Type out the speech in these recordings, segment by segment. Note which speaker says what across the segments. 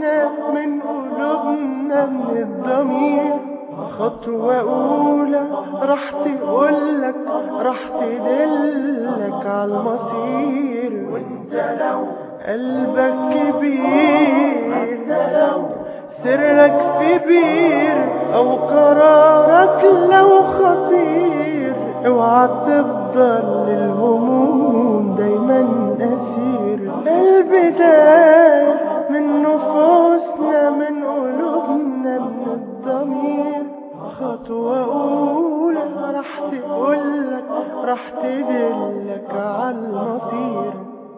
Speaker 1: نفوسنا من قلوبنا من الضمير خطوة أولى راح تقولك راح تدلك على المصير وانت لو قلبك كبير وانت لو سرك في بير أو قرارك لو خطير اوعى تفضل للهموم دايما أسير البداية من نفوسنا من قلوبنا من الضمير خطوة أولى راح تقولك راح تدلك على المصير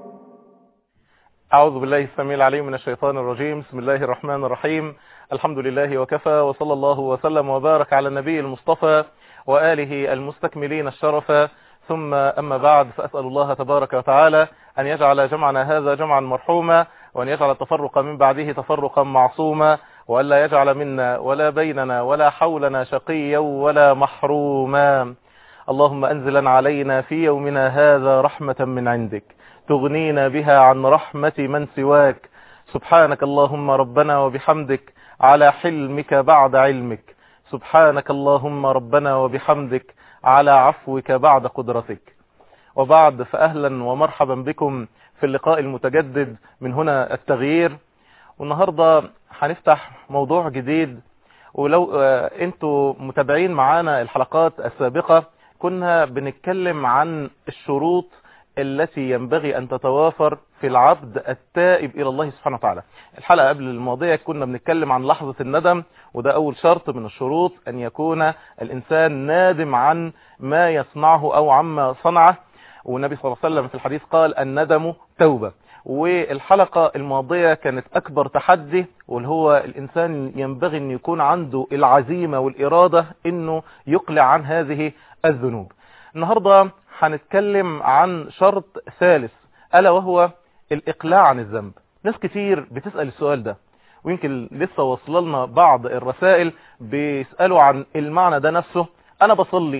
Speaker 2: أعوذ بالله السميع العليم من الشيطان الرجيم بسم الله الرحمن الرحيم الحمد لله وكفى وصلى الله وسلم وبارك على النبي المصطفى وآله المستكملين الشرف ثم أما بعد فأسأل الله تبارك وتعالى أن يجعل جمعنا هذا جمعا مرحوما وأن يجعل التفرق من بعده تفرقا معصوما وألا يجعل منا ولا بيننا ولا حولنا شقيا ولا محروما اللهم أنزلا علينا في يومنا هذا رحمة من عندك تغنينا بها عن رحمة من سواك سبحانك اللهم ربنا وبحمدك على حلمك بعد علمك سبحانك اللهم ربنا وبحمدك على عفوك بعد قدرتك وبعد فأهلا ومرحبا بكم في اللقاء المتجدد من هنا التغيير والنهاردة هنفتح موضوع جديد ولو آه، انتوا متابعين معانا الحلقات السابقة كنا بنتكلم عن الشروط التي ينبغي أن تتوافر في العبد التائب إلى الله سبحانه وتعالى الحلقة قبل الماضية كنا بنتكلم عن لحظة الندم وده أول شرط من الشروط أن يكون الإنسان نادم عن ما يصنعه أو عما صنعه والنبي صلى الله عليه وسلم في الحديث قال الندم توبة والحلقة الماضية كانت أكبر تحدي واللي هو الإنسان ينبغي أن يكون عنده العزيمة والإرادة أنه يقلع عن هذه الذنوب النهاردة هنتكلم عن شرط ثالث ألا وهو الإقلاع عن الذنب ناس كتير بتسأل السؤال ده ويمكن لسه وصل لنا بعض الرسائل بيسألوا عن المعنى ده نفسه أنا بصلي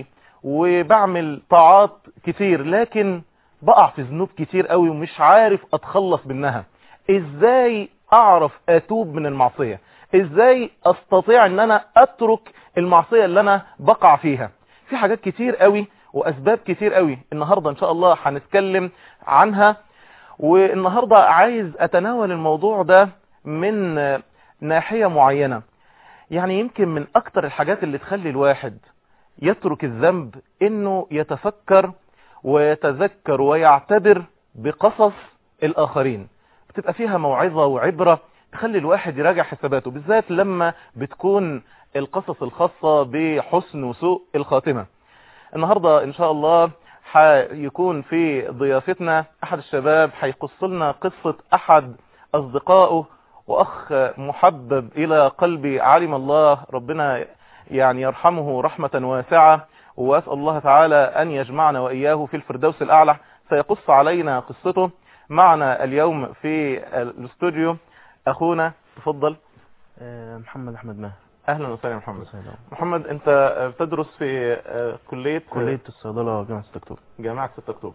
Speaker 2: وبعمل طاعات كتير لكن بقع في ذنوب كتير قوي ومش عارف أتخلص منها إزاي أعرف أتوب من المعصية إزاي أستطيع أن أنا أترك المعصية اللي أنا بقع فيها في حاجات كتير قوي وأسباب كتير قوي النهاردة إن شاء الله هنتكلم عنها والنهاردة عايز أتناول الموضوع ده من ناحية معينة يعني يمكن من أكتر الحاجات اللي تخلي الواحد يترك الذنب إنه يتفكر ويتذكر ويعتبر بقصص الآخرين بتبقى فيها موعظة وعبرة تخلي الواحد يراجع حساباته بالذات لما بتكون القصص الخاصة بحسن وسوء الخاتمة النهاردة ان شاء الله هيكون في ضيافتنا احد الشباب هيقص لنا قصة احد اصدقائه واخ محبب الى قلبي علم الله ربنا يعني يرحمه رحمة واسعة واسأل الله تعالى ان يجمعنا واياه في الفردوس الاعلى سيقص علينا قصته معنا اليوم في الاستوديو اخونا تفضل
Speaker 3: آه، محمد احمد ماهر
Speaker 2: اهلا وسهلا يا محمد
Speaker 3: وسهلا.
Speaker 2: محمد انت بتدرس في آه، كلية
Speaker 3: كلية الصيدلة جامعة 6 اكتوبر
Speaker 2: جامعة 6 اكتوبر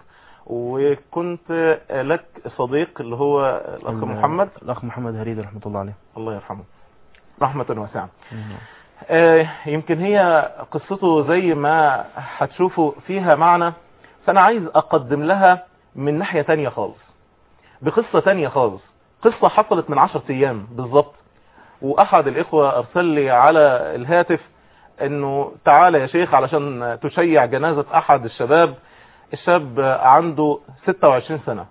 Speaker 2: وكنت لك صديق اللي هو الاخ
Speaker 3: ال-
Speaker 2: محمد
Speaker 3: الاخ محمد هريدي رحمة الله عليه
Speaker 2: الله يرحمه رحمة واسعة آه، يمكن هي قصته زي ما هتشوفوا فيها معنى فانا عايز اقدم لها من ناحية تانية خالص بقصة تانية خالص قصة حصلت من عشرة ايام بالظبط واحد الاخوة ارسل لي على الهاتف انه تعالى يا شيخ علشان تشيع جنازة احد الشباب الشاب عنده 26 سنة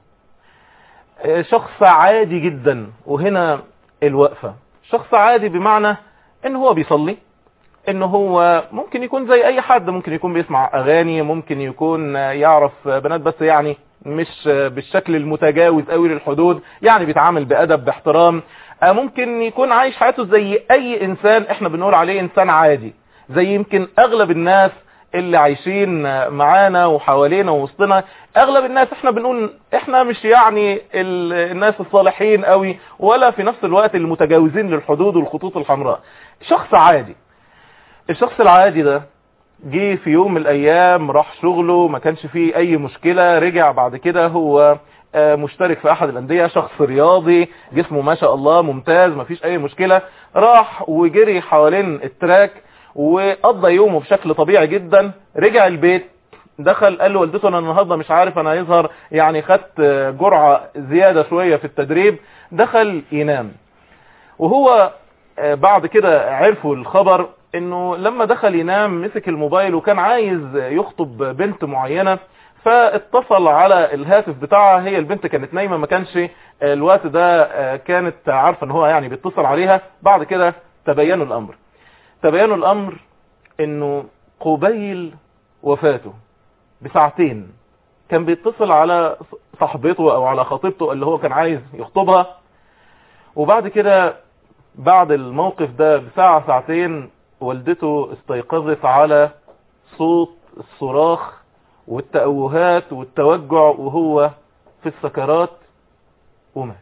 Speaker 2: شخص عادي جدا وهنا الوقفة شخص عادي بمعنى ان هو بيصلي ان هو ممكن يكون زي اي حد ممكن يكون بيسمع اغاني ممكن يكون يعرف بنات بس يعني مش بالشكل المتجاوز قوي للحدود يعني بيتعامل بادب باحترام ممكن يكون عايش حياته زي اي انسان احنا بنقول عليه انسان عادي زي يمكن اغلب الناس اللي عايشين معانا وحوالينا ووسطنا اغلب الناس احنا بنقول احنا مش يعني ال- الناس الصالحين قوي ولا في نفس الوقت المتجاوزين للحدود والخطوط الحمراء شخص عادي الشخص العادي ده جه في يوم من الايام راح شغله ما كانش فيه اي مشكلة رجع بعد كده هو آه، مشترك في احد الانديه شخص رياضي جسمه ما شاء الله ممتاز مفيش اي مشكله راح وجري حوالين التراك وقضى يومه بشكل طبيعي جدا رجع البيت دخل قال لوالدته انا النهارده مش عارف انا يظهر يعني خدت آه، جرعه زياده شويه في التدريب دخل ينام وهو آه، بعد كده عرفوا الخبر انه لما دخل ينام مسك الموبايل وكان عايز يخطب بنت معينة فاتصل على الهاتف بتاعها هي البنت كانت نايمة ما كانش الوقت ده آه، كانت عارفة ان هو يعني بيتصل عليها بعد كده تبينوا الامر تبينوا الامر انه قبيل وفاته بساعتين كان بيتصل على صاحبته او على خطيبته اللي هو كان عايز يخطبها وبعد كده بعد الموقف ده بساعة ساعتين والدته استيقظت على صوت الصراخ والتأوهات والتوجع وهو في السكرات ومات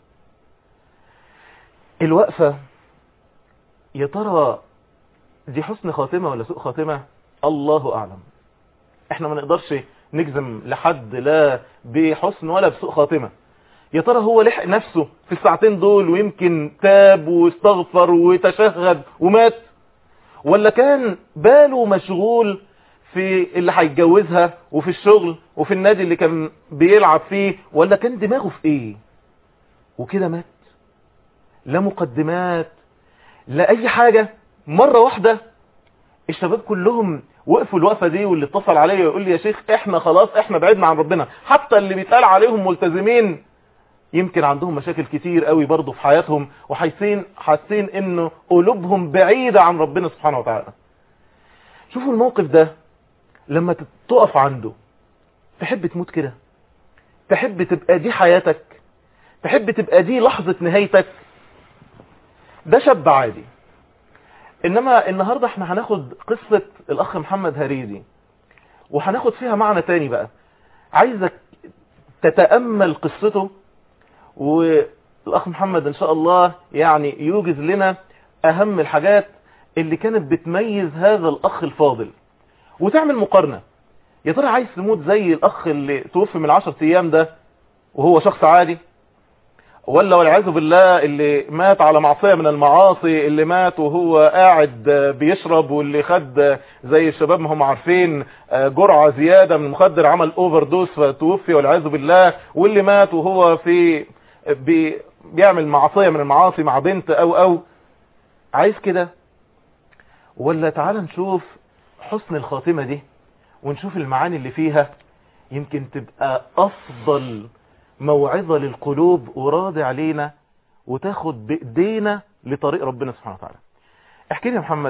Speaker 2: الوقفة يا ترى دي حسن خاتمة ولا سوء خاتمة الله أعلم احنا ما نقدرش نجزم لحد لا بحسن ولا بسوء خاتمة يا ترى هو لحق نفسه في الساعتين دول ويمكن تاب واستغفر وتشهد ومات ولا كان باله مشغول في اللي هيتجوزها وفي الشغل وفي النادي اللي كان بيلعب فيه ولا كان دماغه في ايه وكده مات لا مقدمات لا اي حاجة مرة واحدة الشباب كلهم وقفوا الوقفة دي واللي اتصل عليا يقول لي يا شيخ احنا خلاص احنا بعدنا عن ربنا حتى اللي بيتقال عليهم ملتزمين يمكن عندهم مشاكل كتير قوي برضه في حياتهم وحاسين حاسين انه قلوبهم بعيدة عن ربنا سبحانه وتعالى شوفوا الموقف ده لما تقف عنده تحب تموت كده تحب تبقى دي حياتك تحب تبقى دي لحظة نهايتك ده شاب عادي انما النهاردة احنا هناخد قصة الاخ محمد هريدي وهناخد فيها معنى تاني بقى عايزك تتأمل قصته والاخ محمد ان شاء الله يعني يوجز لنا اهم الحاجات اللي كانت بتميز هذا الاخ الفاضل وتعمل مقارنة يا ترى عايز تموت زي الاخ اللي توفي من عشر ايام ده وهو شخص عادي ولا والعياذ بالله اللي مات على معصية من المعاصي اللي مات وهو قاعد بيشرب واللي خد زي الشباب ما هم عارفين جرعة زيادة من مخدر عمل اوفر دوز فتوفي والعياذ بالله واللي مات وهو في بي بيعمل معصية من المعاصي مع بنت او او عايز كده ولا تعال نشوف حسن الخاتمة دي ونشوف المعاني اللي فيها يمكن تبقى افضل موعظة للقلوب وراد علينا وتاخد بايدينا لطريق ربنا سبحانه وتعالى احكي لي يا محمد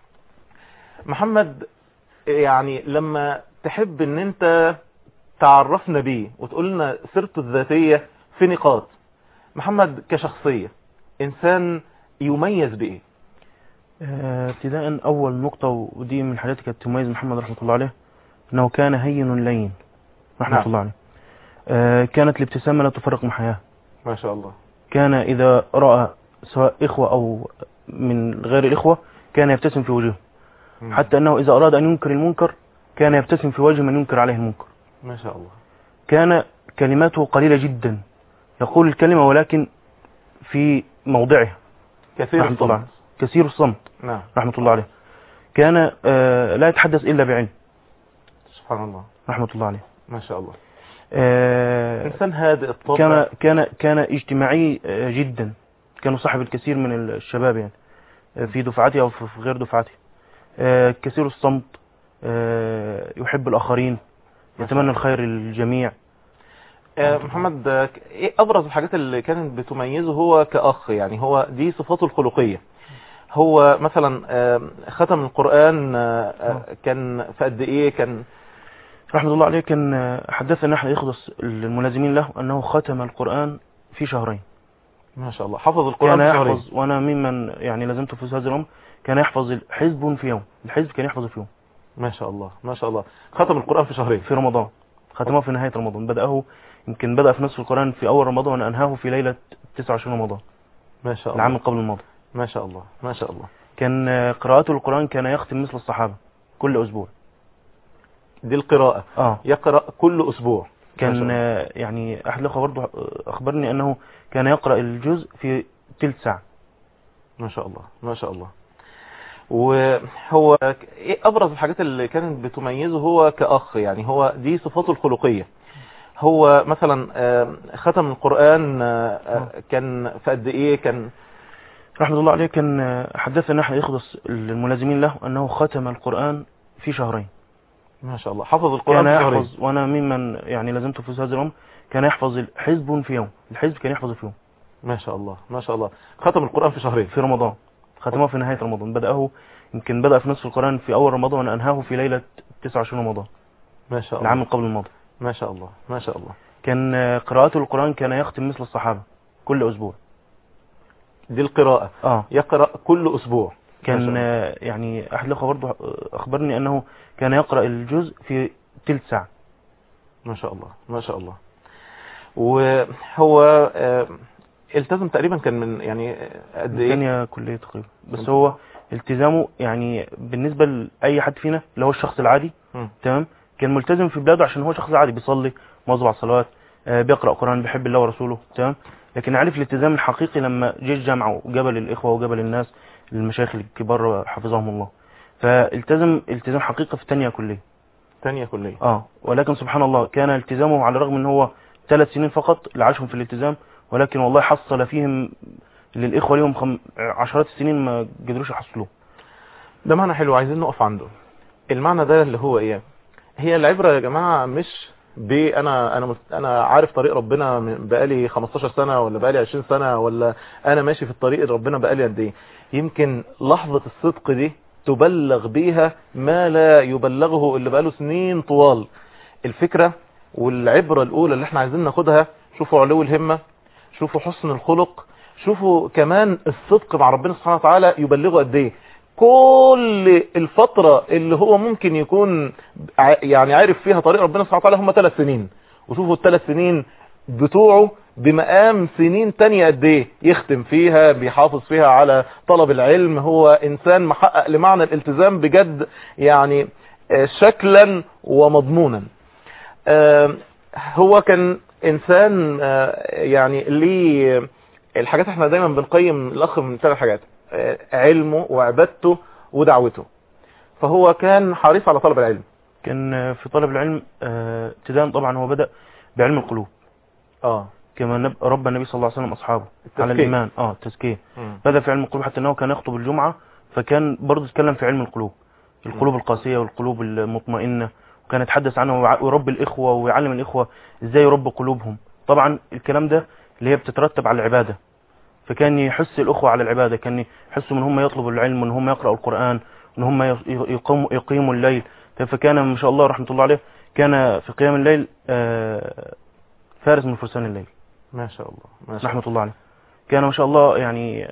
Speaker 2: محمد يعني لما تحب ان انت تعرفنا بيه وتقول لنا سيرته الذاتية في نقاط محمد كشخصية انسان يميز بايه
Speaker 3: آه، ابتداء اول نقطة ودي من الحاجات اللي كانت تميز محمد رحمة الله عليه انه كان هين لين رحمة
Speaker 2: نعم.
Speaker 3: الله عليه آه، كانت الابتسامة لا تفرق محياه
Speaker 2: ما شاء الله
Speaker 3: كان اذا رأى سواء اخوة او من غير الاخوة كان يبتسم في وجهه حتى انه اذا اراد ان ينكر المنكر كان يبتسم في وجه من ينكر عليه المنكر
Speaker 2: ما شاء الله
Speaker 3: كان كلماته قليلة جدا يقول الكلمة ولكن في موضعها
Speaker 2: كثير
Speaker 3: رحمة الله
Speaker 2: الصمت
Speaker 3: عليه. كثير الصمت
Speaker 2: نعم
Speaker 3: رحمة الله عليه كان آه، لا يتحدث إلا بعلم
Speaker 2: سبحان الله
Speaker 3: رحمة الله عليه
Speaker 2: ما شاء الله
Speaker 3: آه،
Speaker 2: انسان هادئ الطبع
Speaker 3: كان كان كان اجتماعي آه، جدا كان صاحب الكثير من الشباب يعني آه، في دفعته او في في غير دفعته آه، كثير الصمت آه، يحب الاخرين يتمنى الخير للجميع
Speaker 2: آه، محمد آه، ايه ابرز الحاجات اللي كانت بتميزه هو كاخ يعني هو دي صفاته الخلقيه هو مثلا آه، ختم القران آه، آه، كان في قد ايه كان
Speaker 3: رحمة الله عليه كان آه، حدثنا احد يخلص الملازمين له انه ختم القرآن في شهرين
Speaker 2: ما شاء الله حفظ القران
Speaker 3: كان
Speaker 2: في شهرين.
Speaker 3: يحفظ وانا ممن يعني لازمته في هذا الامر كان يحفظ حزب في يوم الحزب كان يحفظه في يوم
Speaker 2: ما شاء الله ما شاء الله ختم القران في شهرين
Speaker 3: في رمضان ختمه في نهاية رمضان بدأه يمكن بدأ في نصف القرآن في أول رمضان وأنهاه في ليلة 29 رمضان
Speaker 2: ما شاء الله
Speaker 3: العام قبل الماضي
Speaker 2: ما شاء الله ما شاء الله
Speaker 3: كان آه، قراءته القرآن كان يختم مثل الصحابة كل أسبوع
Speaker 2: دي القراءه
Speaker 3: اه
Speaker 2: يقرا كل اسبوع ما شاء
Speaker 3: كان
Speaker 2: الله.
Speaker 3: آه، يعني احد الاخوه برضه اخبرني انه كان يقرا الجزء في تلت ساعه
Speaker 2: ما شاء الله ما شاء الله وهو ك- ايه ابرز الحاجات اللي كانت بتميزه هو كاخ يعني هو دي صفاته الخلقيه هو مثلا آه، ختم القران آه، آه، كان في قد ايه كان
Speaker 3: رحمه الله عليه كان آه، حدثنا احد يخلص الملازمين له انه ختم القران في شهرين
Speaker 2: ما شاء الله حفظ القران
Speaker 3: كان
Speaker 2: في شهرين.
Speaker 3: يحفظ وانا ممن يعني لازمته في هذا الامر كان يحفظ حزب في يوم الحزب كان يحفظه في يوم
Speaker 2: ما شاء الله ما شاء الله ختم القران في شهرين
Speaker 3: في رمضان ختمه في نهايه رمضان بداه يمكن بدا في نصف القران في اول رمضان وانهاه في ليله 29 رمضان
Speaker 2: ما شاء الله
Speaker 3: العام اللي قبل الماضي
Speaker 2: ما شاء الله ما شاء الله
Speaker 3: كان آه، قراءته القران كان يختم مثل الصحابه كل اسبوع
Speaker 2: دي القراءه
Speaker 3: اه
Speaker 2: يقرا كل اسبوع ما شاء
Speaker 3: كان
Speaker 2: الله.
Speaker 3: آه، يعني احد الاخوه برضه اخبرني انه كان يقرا الجزء في تلت ساعه
Speaker 2: ما شاء الله ما شاء الله وهو آه، التزم تقريبا كان من يعني قد ايه
Speaker 3: ثانيه كليه تقريبا بس هو التزامه يعني بالنسبه لاي حد فينا اللي هو الشخص العادي
Speaker 2: مم.
Speaker 3: تمام كان ملتزم في بلاده عشان هو شخص عادي بيصلي مواظب على الصلوات آه، بيقرا قران بيحب الله ورسوله تمام لكن عرف الالتزام الحقيقي لما جه الجامعه وجبل الاخوه وجبل الناس المشايخ الكبار حفظهم الله فالتزم التزام حقيقي في ثانيه كليه
Speaker 2: تانية كلية
Speaker 3: اه ولكن سبحان الله كان التزامه على الرغم ان هو ثلاث سنين فقط اللي عاشهم في الالتزام ولكن والله حصل فيهم للاخوه ليهم خم... عشرات السنين ما قدروش يحصلوه
Speaker 2: ده معنى حلو عايزين نقف عنده المعنى ده اللي هو ايه هي العبرة يا جماعة مش ب انا انا مست... انا عارف طريق ربنا من- بقالي 15 سنة ولا بقالي 20 سنة ولا انا ماشي في الطريق اللي ربنا بقالي قد ايه يمكن لحظة الصدق دي تبلغ بيها ما لا يبلغه اللي بقاله سنين طوال الفكرة والعبرة الاولى اللي احنا عايزين ناخدها شوفوا علو الهمة شوفوا حسن الخلق شوفوا كمان الصدق مع ربنا سبحانه وتعالى يبلغه قد ايه كل الفترة اللي هو ممكن يكون ع- يعني عارف فيها طريق ربنا سبحانه وتعالى هم ثلاث سنين وشوفوا الثلاث سنين بتوعه بمقام سنين تانية قد ايه يختم فيها بيحافظ فيها على طلب العلم هو انسان محقق لمعنى الالتزام بجد يعني آه، شكلا ومضمونا آه، هو كان انسان آه، يعني ليه الحاجات احنا دايما بنقيم الاخ من ثلاث حاجات آه، علمه وعبادته ودعوته فهو كان حريص على طلب العلم
Speaker 3: كان في طلب العلم آه، ابتداء طبعا هو بدأ بعلم القلوب
Speaker 2: اه
Speaker 3: كما نب- ربى النبي صلى الله عليه وسلم اصحابه على
Speaker 2: التزكية.
Speaker 3: الايمان اه التزكيه بدأ في علم القلوب حتى انه كان يخطب الجمعه فكان برضه يتكلم في علم القلوب القلوب القاسيه والقلوب المطمئنه وكان يتحدث عنه ويع- ويربي الاخوه ويعلم الاخوه ازاي يربوا قلوبهم طبعا الكلام ده اللي هي بتترتب على العباده فكان يحث الاخوه على العباده كان يحسوا ان هم يطلبوا العلم وان هم يقراوا القران وان هم ي- يقوموا يقيموا الليل فكان ما شاء الله رحمه الله عليه كان في قيام الليل آه، فارس من فرسان الليل
Speaker 2: ما شاء الله ما شاء
Speaker 3: رحمة الله عليه كان ما شاء الله يعني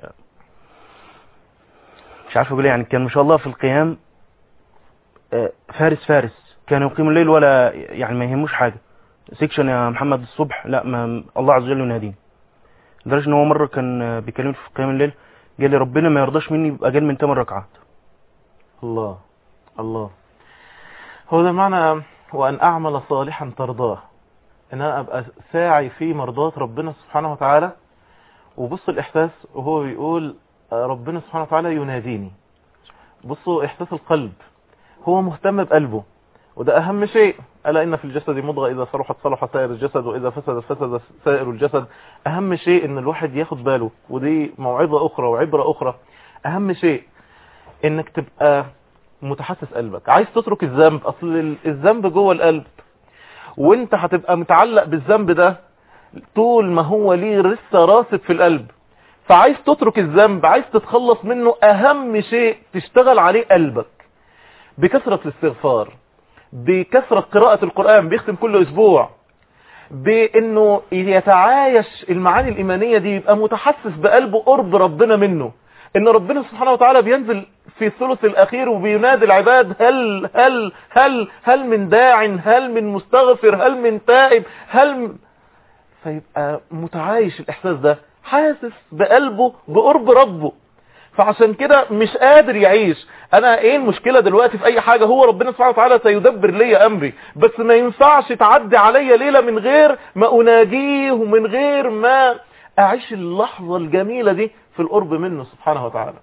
Speaker 3: مش عارف اقول إيه، يعني كان ما شاء الله في القيام آه، فارس فارس كان يقيم الليل ولا يعني ما يهموش حاجة سيكشن يا محمد الصبح لا ما الله عز وجل يناديني لدرجة ان هو مرة كان آه، بيكلمني في قيام الليل قال لي ربنا ما يرضاش مني بأقل من 8 ركعات
Speaker 2: الله الله هو ده معنى وأن أعمل صالحا ترضاه إن أنا أبقى ساعي في مرضاة ربنا سبحانه وتعالى وبص الإحساس وهو بيقول آه، ربنا سبحانه وتعالى يناديني بصوا إحساس القلب هو مهتم بقلبه وده أهم شيء ألا إن في الجسد مضغة إذا صلحت صلح سائر الجسد وإذا فسد فسد سائر الجسد أهم شيء إن الواحد ياخد باله ودي موعظة أخرى وعبرة أخرى أهم شيء إنك تبقى متحسس قلبك عايز تترك الذنب اصل ال- الذنب جوه القلب وانت هتبقى متعلق بالذنب ده طول ما هو ليه لسه راسب في القلب فعايز تترك الذنب عايز تتخلص منه اهم شيء تشتغل عليه قلبك بكثرة الاستغفار بكثرة قراءة القرآن بيختم كل اسبوع بانه يتعايش المعاني الايمانية دي يبقى متحسس بقلبه قرب ربنا منه ان ربنا سبحانه وتعالى بينزل في الثلث الاخير وبينادي العباد هل هل هل هل من داع هل من مستغفر هل من تائب هل م... فيبقى متعايش الاحساس ده حاسس بقلبه بقرب ربه فعشان كده مش قادر يعيش انا ايه المشكلة دلوقتي في اي حاجة هو ربنا سبحانه وتعالى سيدبر لي امري بس ما ينفعش تعدي عليا ليلة من غير ما اناجيه ومن غير ما اعيش اللحظة الجميلة دي في القرب منه سبحانه وتعالى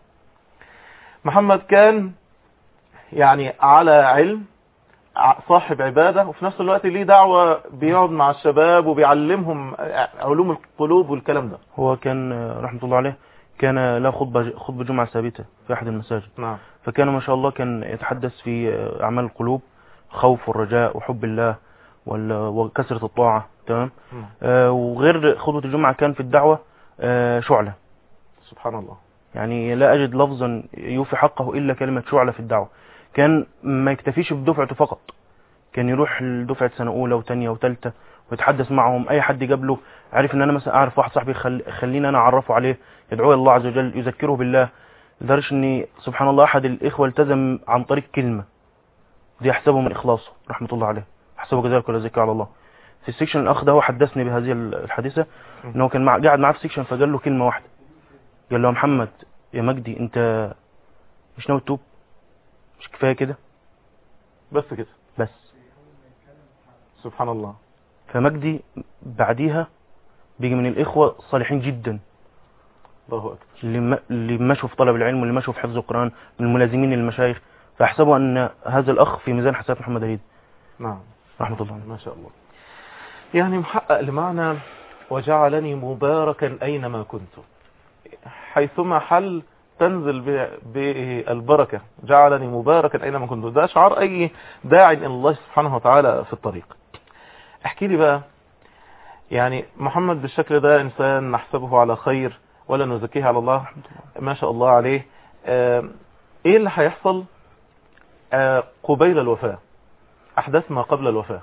Speaker 2: محمد كان يعني على علم صاحب عبادة وفي نفس الوقت ليه دعوة بيقعد مع الشباب وبيعلمهم علوم القلوب والكلام ده
Speaker 3: هو كان آه، رحمة الله عليه كان له خطبة خطبة جمعة ثابتة في أحد المساجد
Speaker 2: نعم
Speaker 3: فكان ما شاء الله كان يتحدث في آه، أعمال القلوب خوف والرجاء وحب الله وال- وكثرة الطاعة تمام
Speaker 2: نعم.
Speaker 3: آه، وغير خطبة الجمعة كان في الدعوة آه، شعلة
Speaker 2: سبحان الله
Speaker 3: يعني لا أجد لفظا يوفي حقه إلا كلمة شعلة في الدعوة كان ما يكتفيش بدفعته فقط كان يروح لدفعة سنة أولى وتانية وتالتة ويتحدث معهم أي حد جاب له عارف إن أنا مثلا أعرف واحد صاحبي خل... خليني أنا أعرفه عليه يدعوه إلى الله عز وجل يذكره بالله لدرجة إن سبحان الله أحد الإخوة التزم عن طريق كلمة دي أحسبه من إخلاصه رحمة الله عليه أحسبه كذلك ولا زكاة على الله في السكشن الأخ ده هو حدثني بهذه الحادثة إن هو كان مع... قاعد معاه في سكشن فقال له كلمة واحدة قال له يا محمد يا مجدي أنت مش ناوي تتوب مش كفاية كده
Speaker 2: بس كده
Speaker 3: بس
Speaker 2: سبحان الله
Speaker 3: فمجدي بعديها بيجي من الإخوة الصالحين جدا
Speaker 2: الله أكبر
Speaker 3: اللي م- اللي مشوا في طلب العلم واللي مشوا في حفظ القرآن من الملازمين للمشايخ فأحسبوا أن هذا الأخ في ميزان حسنات محمد عيد
Speaker 2: نعم
Speaker 3: رحمة الله عليه
Speaker 2: ما شاء الله يعني محقق لمعنى وجعلني مباركا أينما كنت حيثما حل تنزل ب- بالبركة جعلني مباركا أينما كنت ده شعار أي داعي إلى الله سبحانه وتعالى في الطريق احكي لي بقى يعني محمد بالشكل ده إنسان نحسبه على خير ولا نزكيه على الله ما شاء الله عليه آه، ايه اللي هيحصل آه، قبيل الوفاة احداث ما قبل الوفاة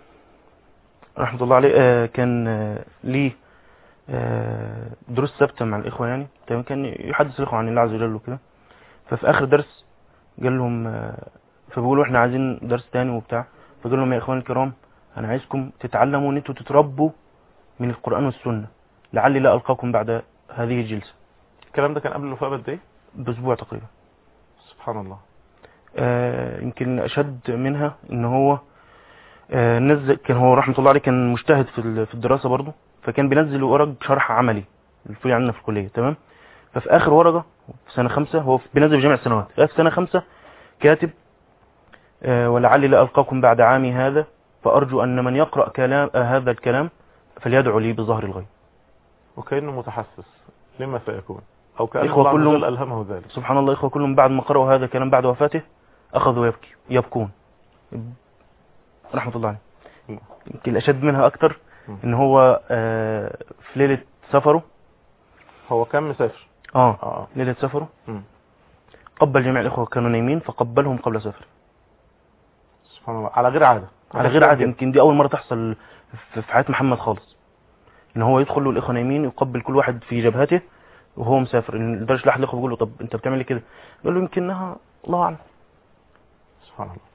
Speaker 3: رحمة الله عليه آه، كان آه، ليه آه، دروس ثابتة مع الإخوة يعني تمام كان يحدث الإخوة عن الله عز وجل وكده ففي آخر درس قال لهم آه، فبيقولوا إحنا عايزين درس تاني وبتاع فقال لهم يا إخواني الكرام أنا عايزكم تتعلموا إن أنتوا تتربوا من القرآن والسنة لعلي لا ألقاكم بعد هذه الجلسة
Speaker 2: الكلام ده كان قبل الوفاة بقد ايه
Speaker 3: بأسبوع تقريبا
Speaker 2: سبحان الله
Speaker 3: آه، يمكن أشد منها إن هو آه، نزل كان هو رحمة الله عليه كان مجتهد في ال- في الدراسة برضه فكان بينزل ورق شرح عملي الفري عندنا في الكلية تمام ففي آخر ورقة في سنة خمسة هو في- بينزل في جامع السنوات في سنة خمسة كاتب آه، ولعلي لا ألقاكم بعد عامي هذا فأرجو أن من يقرأ كلام آه، هذا الكلام فليدعو لي بظهر الغيب
Speaker 2: وكأنه متحسس لما سيكون او كأن
Speaker 3: إخوة
Speaker 2: الله عز
Speaker 3: كلهم-
Speaker 2: وجل ألهمه ذلك
Speaker 3: سبحان الله إخوة كلهم بعد ما قرأوا هذا الكلام بعد وفاته أخذوا يبكي يبكون رحمة الله عليه
Speaker 2: مم.
Speaker 3: يمكن الأشد منها أكتر
Speaker 2: مم.
Speaker 3: إن هو آه، في ليلة سفره
Speaker 2: هو كان مسافر
Speaker 3: آه
Speaker 2: اه
Speaker 3: ليلة سفره
Speaker 2: مم.
Speaker 3: قبل جميع الإخوة كانوا نايمين فقبلهم قبل سفره
Speaker 2: سبحان الله على غير عادة
Speaker 3: على غير عادة يمكن دي أول مرة تحصل في في حياة محمد خالص إن هو يدخل والإخوة نايمين يقبل كل واحد في جبهته وهو مسافر لدرجة لأحد الإخوة بيقول له طب أنت بتعمل ليه كده؟ قال له يمكنها الله أعلم
Speaker 2: سبحان الله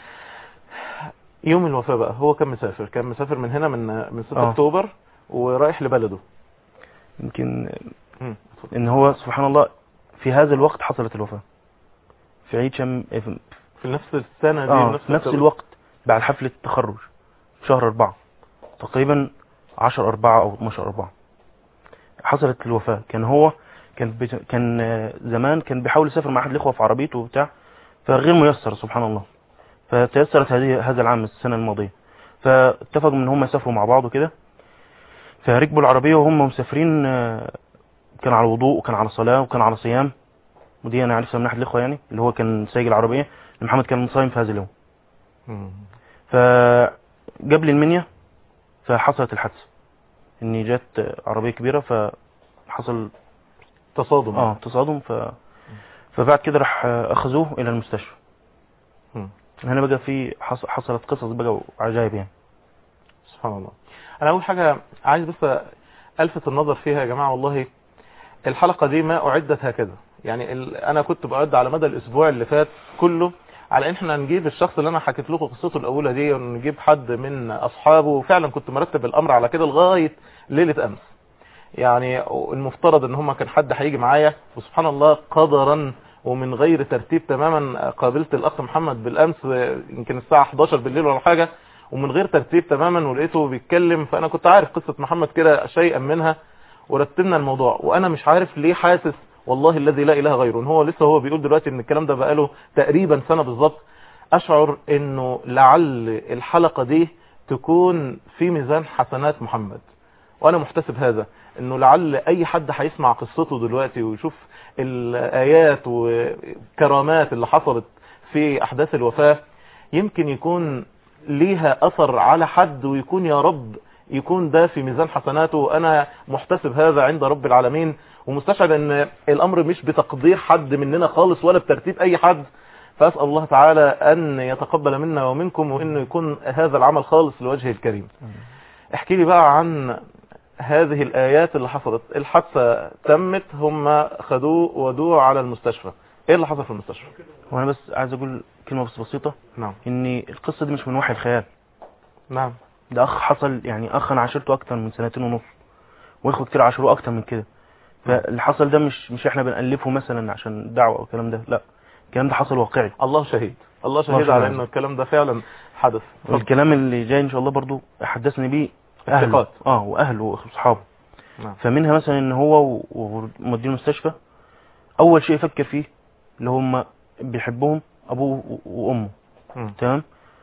Speaker 2: يوم الوفاة بقى هو كان مسافر كان مسافر من هنا من من 6
Speaker 3: آه.
Speaker 2: اكتوبر ورايح لبلده
Speaker 3: يمكن
Speaker 2: مم.
Speaker 3: ان هو سبحان الله في هذا الوقت حصلت الوفاة في عيد شم في
Speaker 2: في نفس السنة دي
Speaker 3: آه
Speaker 2: ونفس
Speaker 3: في نفس
Speaker 2: التوقيت.
Speaker 3: الوقت بعد حفلة التخرج شهر أربعة تقريبا عشر أربعة أو 12 أربعة حصلت الوفاة كان هو كان بت... كان آه، زمان كان بيحاول يسافر مع أحد الإخوة في عربيته وبتاع فغير ميسر سبحان الله فتيسرت هذه هذا العام السنة الماضية فاتفقوا ان هم يسافروا مع بعض وكده فركبوا العربية وهم مسافرين آه، كان على وضوء وكان على صلاة وكان على صيام ودي انا عارفها من احد الاخوة يعني اللي هو كان سايق العربية إن محمد كان صايم في هذا اليوم
Speaker 2: مم.
Speaker 3: فجاب لي المنيا فحصلت الحادثة اني جت عربية كبيرة فحصل
Speaker 2: تصادم
Speaker 3: اه تصادم ف فبعد كده راح اخذوه الى المستشفى
Speaker 2: مم.
Speaker 3: هنا بقى في حص... حصلت قصص بقى عجائب يعني
Speaker 2: سبحان الله انا اول حاجة عايز بس الفت النظر فيها يا جماعة والله الحلقة دي ما اعدت هكذا يعني ال... انا كنت بعد على مدى الاسبوع اللي فات كله على ان احنا نجيب الشخص اللي انا حكيت لكم قصته الاولى دي ونجيب حد من اصحابه وفعلا كنت مرتب الامر على كده لغاية ليلة امس يعني المفترض ان هم كان حد هيجي معايا وسبحان الله قدرا ومن غير ترتيب تماما قابلت الاخ محمد بالامس يمكن الساعة 11 بالليل ولا حاجة ومن غير ترتيب تماما ولقيته بيتكلم فانا كنت عارف قصة محمد كده شيئا منها ورتبنا الموضوع وانا مش عارف ليه حاسس والله الذي لا اله غيره ان هو لسه هو بيقول دلوقتي ان الكلام ده بقاله تقريبا سنة بالظبط اشعر انه لعل الحلقة دي تكون في ميزان حسنات محمد وانا محتسب هذا انه لعل اي حد هيسمع قصته دلوقتي ويشوف الايات وكرامات اللي حصلت في احداث الوفاة يمكن يكون ليها اثر على حد ويكون يا رب يكون ده في ميزان حسناته وانا محتسب هذا عند رب العالمين ومستشعر ان الامر مش بتقدير حد مننا خالص ولا بترتيب اي حد فاسال الله تعالى ان يتقبل منا ومنكم وانه يكون هذا العمل خالص لوجهه الكريم احكي لي بقى عن هذه الايات اللي حصلت الحادثه تمت هم خدوه ودوه على المستشفى ايه اللي حصل في المستشفى
Speaker 3: وانا بس عايز اقول كلمة بس بسيطة
Speaker 2: نعم
Speaker 3: ان القصة دي مش من وحي الخيال
Speaker 2: نعم
Speaker 3: ده اخ حصل يعني اخ انا عاشرته اكتر من سنتين ونص واخوه كتير عاشروه اكتر من كده فاللي حصل ده مش مش احنا بنألفه مثلا عشان دعوة او الكلام ده لا الكلام ده حصل واقعي
Speaker 2: الله شهيد الله شهيد
Speaker 3: شهيد.
Speaker 2: على انه الكلام ده فعلا حدث
Speaker 3: والكلام اللي جاي ان شاء الله برضو حدثني بيه اهله
Speaker 2: الثقات.
Speaker 3: اه واهله واصحابه
Speaker 2: نعم.
Speaker 3: فمنها مثلا ان هو و- ومدير المستشفى اول شيء يفكر فيه اللي هم بيحبهم ابوه و- وامه
Speaker 2: مم.
Speaker 3: تمام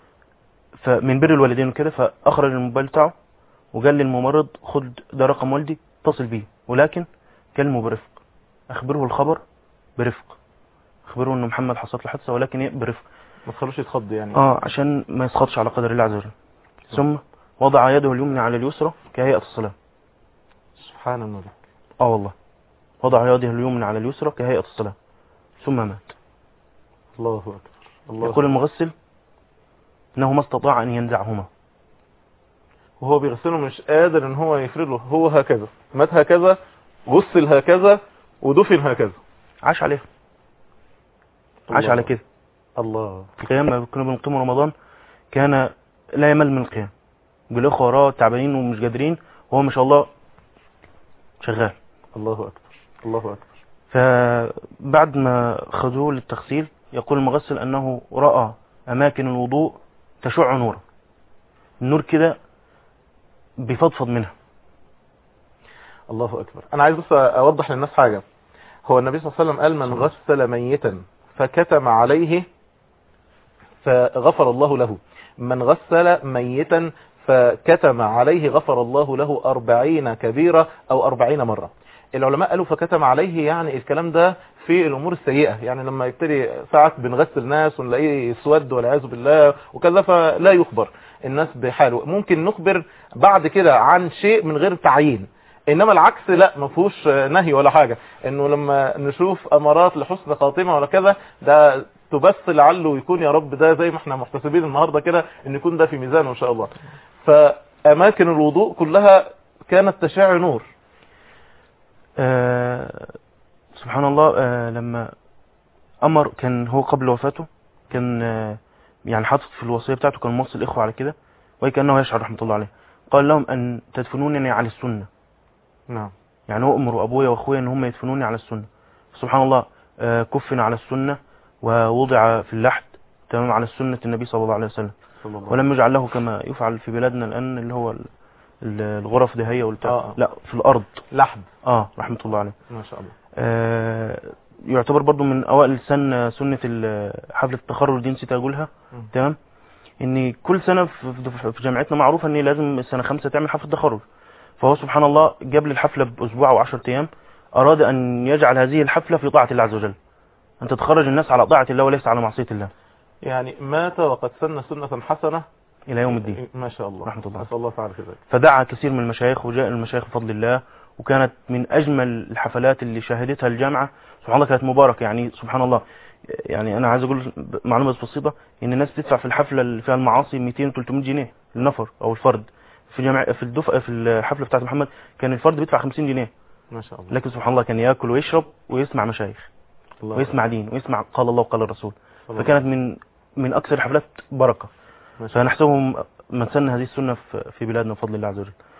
Speaker 3: فمن بر الوالدين وكده فاخرج الموبايل بتاعه وقال للممرض خد ده رقم والدي اتصل بيه ولكن كلمه برفق اخبره الخبر برفق اخبره ان محمد حصلت له حادثه ولكن ايه برفق
Speaker 2: ما تخلوش يتخض يعني
Speaker 3: اه عشان ما يسخطش على قدر الله عز وجل ثم وضع يده اليمنى على اليسرى كهيئه الصلاه
Speaker 2: سبحان الملك
Speaker 3: اه والله وضع يده اليمنى على اليسرى كهيئه الصلاه ثم مات
Speaker 2: الله اكبر الله
Speaker 3: يقول المغسل انه ما استطاع ان ينزعهما
Speaker 2: وهو بيغسله مش قادر ان هو يفرد له هو هكذا مات هكذا غسل هكذا ودفن هكذا
Speaker 3: عاش عليه عاش
Speaker 2: الله.
Speaker 3: على كده
Speaker 2: الله
Speaker 3: القيام لما كنا بنقيم رمضان كان لا يمل من القيام بالاخوه وراه تعبانين ومش قادرين وهو ما شاء الله شغال
Speaker 2: الله اكبر الله اكبر
Speaker 3: فبعد ما خذوه للتغسيل يقول المغسل انه راى اماكن الوضوء تشع نورا النور كده بيفضفض منها
Speaker 2: الله اكبر انا عايز بس اوضح للناس حاجة هو النبي صلى الله عليه وسلم قال من غسل ميتا فكتم عليه فغفر الله له من غسل ميتا فكتم عليه غفر الله له أربعين كبيرة أو أربعين مرة العلماء قالوا فكتم عليه يعني الكلام ده في الأمور السيئة يعني لما يبتدي ساعات بنغسل ناس ونلاقيه يسود والعياذ بالله وكذا فلا يخبر الناس بحاله ممكن نخبر بعد كده عن شيء من غير تعيين انما العكس لا ما فيهوش نهي ولا حاجة انه لما نشوف امارات لحسن خاتمة ولا كذا ده تبث لعله يكون يا رب ده زي ما احنا محتسبين النهاردة كده ان يكون ده في ميزانه ان شاء الله فاماكن الوضوء كلها كانت تشع نور
Speaker 3: آه سبحان الله آه لما امر كان هو قبل وفاته كان آه يعني حاطط في الوصيه بتاعته كان موصي الاخوه على كده وكانه يشعر رحمه الله عليه قال لهم ان تدفنونني على السنه
Speaker 2: نعم
Speaker 3: يعني هو امروا ابويا واخويا ان هم يدفنوني على السنه سبحان الله آه كفن على السنه ووضع في اللحد تمام على سنه النبي صلى الله عليه وسلم
Speaker 2: صلى الله
Speaker 3: ولم يجعل له كما يفعل في بلادنا الان اللي هو ال- ال- الغرف دهيه والبتاع
Speaker 2: آه.
Speaker 3: لا في الارض
Speaker 2: لحد
Speaker 3: اه رحمه الله عليه
Speaker 2: ما شاء الله
Speaker 3: آه، يعتبر برضو من اوائل سنة سنة ال- حفلة التخرج دي نسيت اقولها
Speaker 2: مم.
Speaker 3: تمام ان كل سنة في في- في جامعتنا معروفة ان لازم السنة خمسة تعمل حفلة تخرج فهو سبحان الله قبل الحفلة باسبوع او 10 ايام اراد ان يجعل هذه الحفلة في طاعة الله عز وجل ان تتخرج الناس على طاعة الله وليس على معصية الله
Speaker 2: يعني مات وقد سن سنة حسنة
Speaker 3: الى يوم الدين
Speaker 2: ما شاء الله
Speaker 3: رحمة الله.
Speaker 2: نسأل الله تعالى في ذلك
Speaker 3: فدعا كثير من المشايخ وجاء المشايخ بفضل الله وكانت من اجمل الحفلات اللي شاهدتها الجامعه سبحان الله كانت مباركه يعني سبحان الله يعني انا عايز اقول معلومه بس بسيطه ان الناس بتدفع في الحفله اللي فيها المعاصي 200 300 جنيه النفر او الفرد في جامع في الدفعه في الحفله بتاعت محمد كان الفرد بيدفع 50 جنيه
Speaker 2: ما شاء الله
Speaker 3: لكن سبحان الله كان ياكل ويشرب ويسمع مشايخ
Speaker 2: الله
Speaker 3: ويسمع دين ويسمع قال الله وقال الرسول
Speaker 2: الله.
Speaker 3: فكانت من من اكثر الحفلات بركه
Speaker 2: ما شاء الله.
Speaker 3: فنحسبهم من سن هذه السنة في- في بلادنا بفضل الله عز وجل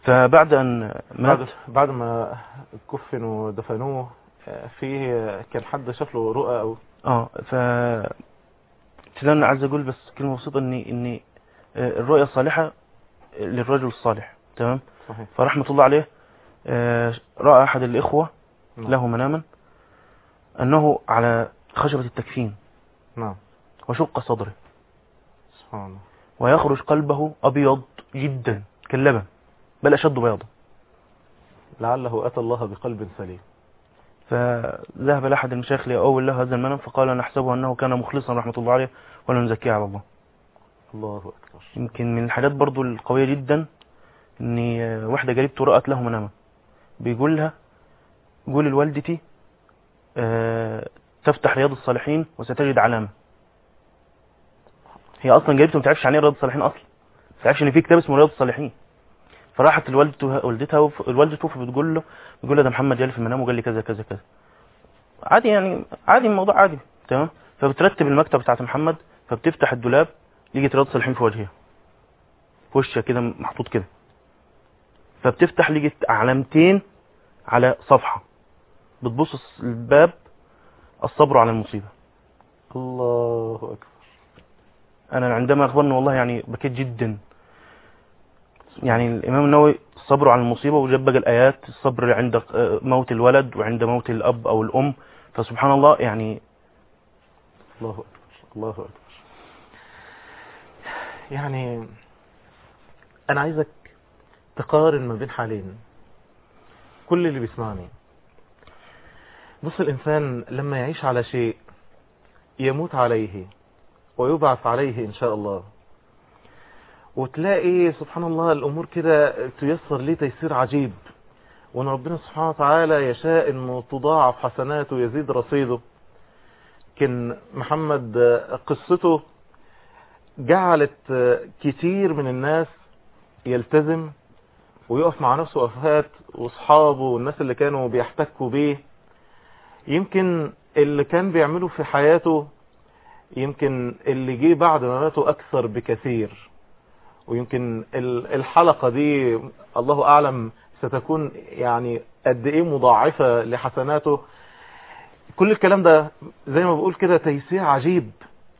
Speaker 3: فبعد ان مات
Speaker 2: بعد بعد ما كفنوا ودفنوه آه، في آه، كان حد شاف له رؤى او
Speaker 3: اه ف ابتداء عايز اقول بس كلمه بسيطه ان ان آه، الرؤيه الصالحه للرجل الصالح تمام
Speaker 2: صحيح
Speaker 3: فرحمه الله عليه آه، راى احد الاخوه
Speaker 2: نعم.
Speaker 3: له مناما انه على خشبه التكفين
Speaker 2: نعم
Speaker 3: وشق صدره
Speaker 2: سبحان الله
Speaker 3: ويخرج قلبه ابيض جدا كاللبن بل اشد بياضا
Speaker 2: لعله اتى الله بقلب سليم
Speaker 3: فذهب لاحد المشايخ ليؤول له هذا المنام فقال نحسبه انه كان مخلصا رحمه الله عليه ولا نزكيه على الله
Speaker 2: الله اكبر
Speaker 3: يمكن من الحاجات برضو القوية جدا ان واحدة جريبته رأت له مناما بيقول لها قول لوالدتي آه، تفتح رياض الصالحين وستجد علامة هي اصلا جريبته ما تعرفش عن ايه رياض الصالحين اصلا ما تعرفش ان في كتاب اسمه رياض الصالحين فراحت لوالدته والدتها وف- والدته فبتقول له بتقول له ده محمد جالي في المنام وقال لي كذا كذا كذا عادي يعني عادي الموضوع عادي تمام فبترتب المكتب بتاعت محمد فبتفتح الدولاب لقيت رياض الصالحين في وجهها في وشها كده محطوط كده فبتفتح لقيت علامتين على صفحة بتبص الباب الصبر على المصيبة
Speaker 2: الله اكبر
Speaker 3: انا عندما اخبرني والله يعني بكيت جدا يعني الامام النووي الصبر على المصيبة وجاب بقى الايات الصبر عند آه، موت الولد وعند موت الاب او الام فسبحان الله يعني
Speaker 2: الله اكبر الله اكبر يعني انا عايزك تقارن ما بين حالين كل اللي بيسمعني بص الانسان لما يعيش على شيء يموت عليه ويبعث عليه ان شاء الله وتلاقي سبحان الله الامور كده تيسر ليه تيسير عجيب وان ربنا سبحانه وتعالى يشاء انه تضاعف حسناته ويزيد رصيده كان محمد آه، قصته جعلت آه، كتير من الناس يلتزم ويقف مع نفسه وقفات واصحابه والناس اللي كانوا بيحتكوا بيه يمكن اللي كان بيعمله في حياته يمكن اللي جه بعد ما ماتوا اكثر بكثير ويمكن ال- الحلقة دي الله اعلم ستكون يعني قد ايه مضاعفة لحسناته كل الكلام ده زي ما بقول كده تيسير عجيب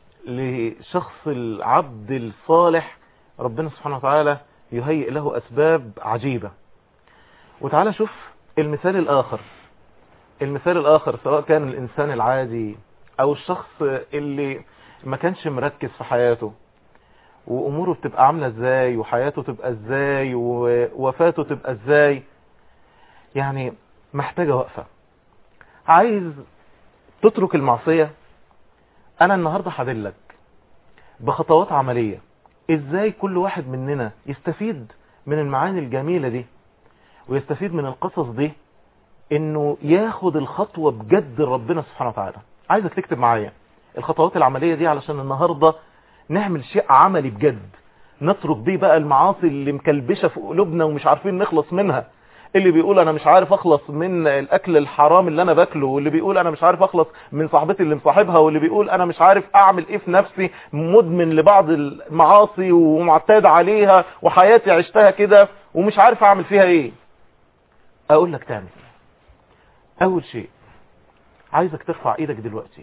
Speaker 2: لشخص العبد الصالح ربنا سبحانه وتعالى يهيئ له أسباب عجيبة وتعالى شوف المثال الآخر المثال الآخر سواء كان الإنسان العادي أو الشخص اللي ما كانش مركز في حياته وأموره بتبقى عاملة إزاي وحياته تبقى إزاي ووفاته تبقى إزاي يعني محتاجة وقفة عايز تترك المعصية انا النهاردة هدلك بخطوات عملية ازاي كل واحد مننا يستفيد من المعاني الجميلة دي ويستفيد من القصص دي انه ياخد الخطوة بجد ربنا سبحانه وتعالى عايزك تكتب معايا الخطوات العملية دي علشان النهاردة نعمل شيء عملي بجد نترك بيه بقى المعاصي اللي مكلبشة في قلوبنا ومش عارفين نخلص منها اللي بيقول انا مش عارف اخلص من الاكل الحرام اللي انا باكله واللي بيقول انا مش عارف اخلص من صاحبتي اللي مصاحبها واللي بيقول انا مش عارف اعمل ايه في نفسي مدمن لبعض المعاصي ومعتاد عليها وحياتي عشتها كده ومش عارف اعمل فيها ايه اقول لك تعمل ايه اول شيء عايزك ترفع ايدك دلوقتي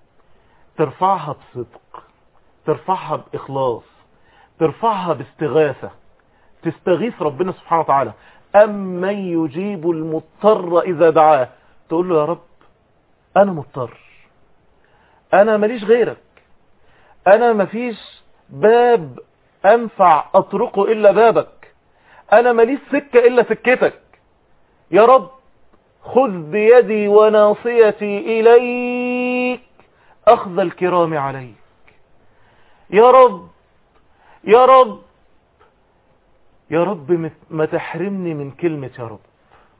Speaker 2: ترفعها بصدق ترفعها باخلاص ترفعها باستغاثة تستغيث ربنا سبحانه وتعالى أمن يجيب المضطر إذا دعاه تقول له يا رب أنا مضطر أنا ماليش غيرك أنا مفيش باب أنفع أطرقه إلا بابك أنا ماليش سكة إلا سكتك يا رب خذ بيدي وناصيتي إليك أخذ الكرام عليك يا رب يا رب يا رب ما تحرمني من كلمة يا رب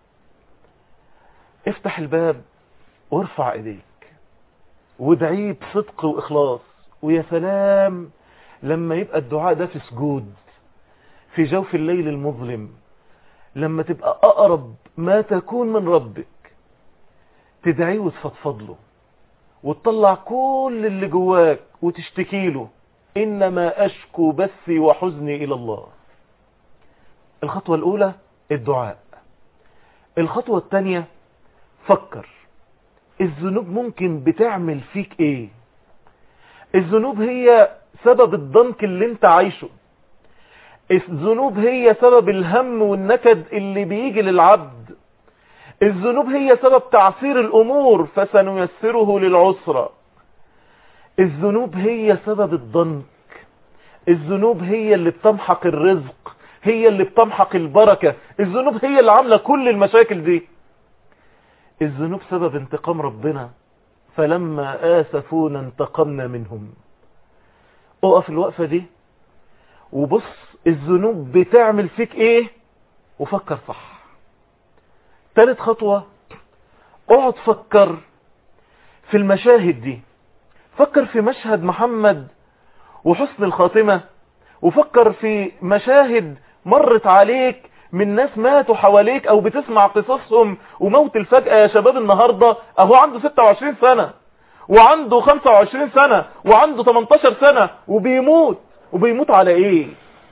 Speaker 2: افتح الباب وارفع ايديك وادعيه بصدق واخلاص ويا سلام لما يبقى الدعاء ده في سجود في جوف الليل المظلم لما تبقى اقرب ما تكون من ربك تدعيه وتفضفض له وتطلع كل اللي جواك وتشتكي له انما اشكو بثي وحزني الى الله الخطوة الأولى الدعاء الخطوة التانية فكر الذنوب ممكن بتعمل فيك ايه الذنوب هي سبب الضنك اللي انت عايشه الذنوب هي سبب الهم والنكد اللي بيجي للعبد الذنوب هي سبب تعسير الامور فسنيسره للعسرة الذنوب هي سبب الضنك الذنوب هي اللي بتمحق الرزق هي اللي بتمحق البركة الذنوب هي اللي عاملة كل المشاكل دي الذنوب سبب انتقام ربنا فلما آسفونا انتقمنا منهم اقف الوقفة دي وبص الذنوب بتعمل فيك ايه وفكر صح تالت خطوة اقعد فكر في المشاهد دي فكر في مشهد محمد وحسن الخاتمة وفكر في مشاهد مرت عليك من ناس ماتوا حواليك او بتسمع قصصهم وموت الفجأة يا شباب النهاردة اهو عنده 26 سنة وعنده 25 سنة وعنده 18 سنة وبيموت وبيموت على ايه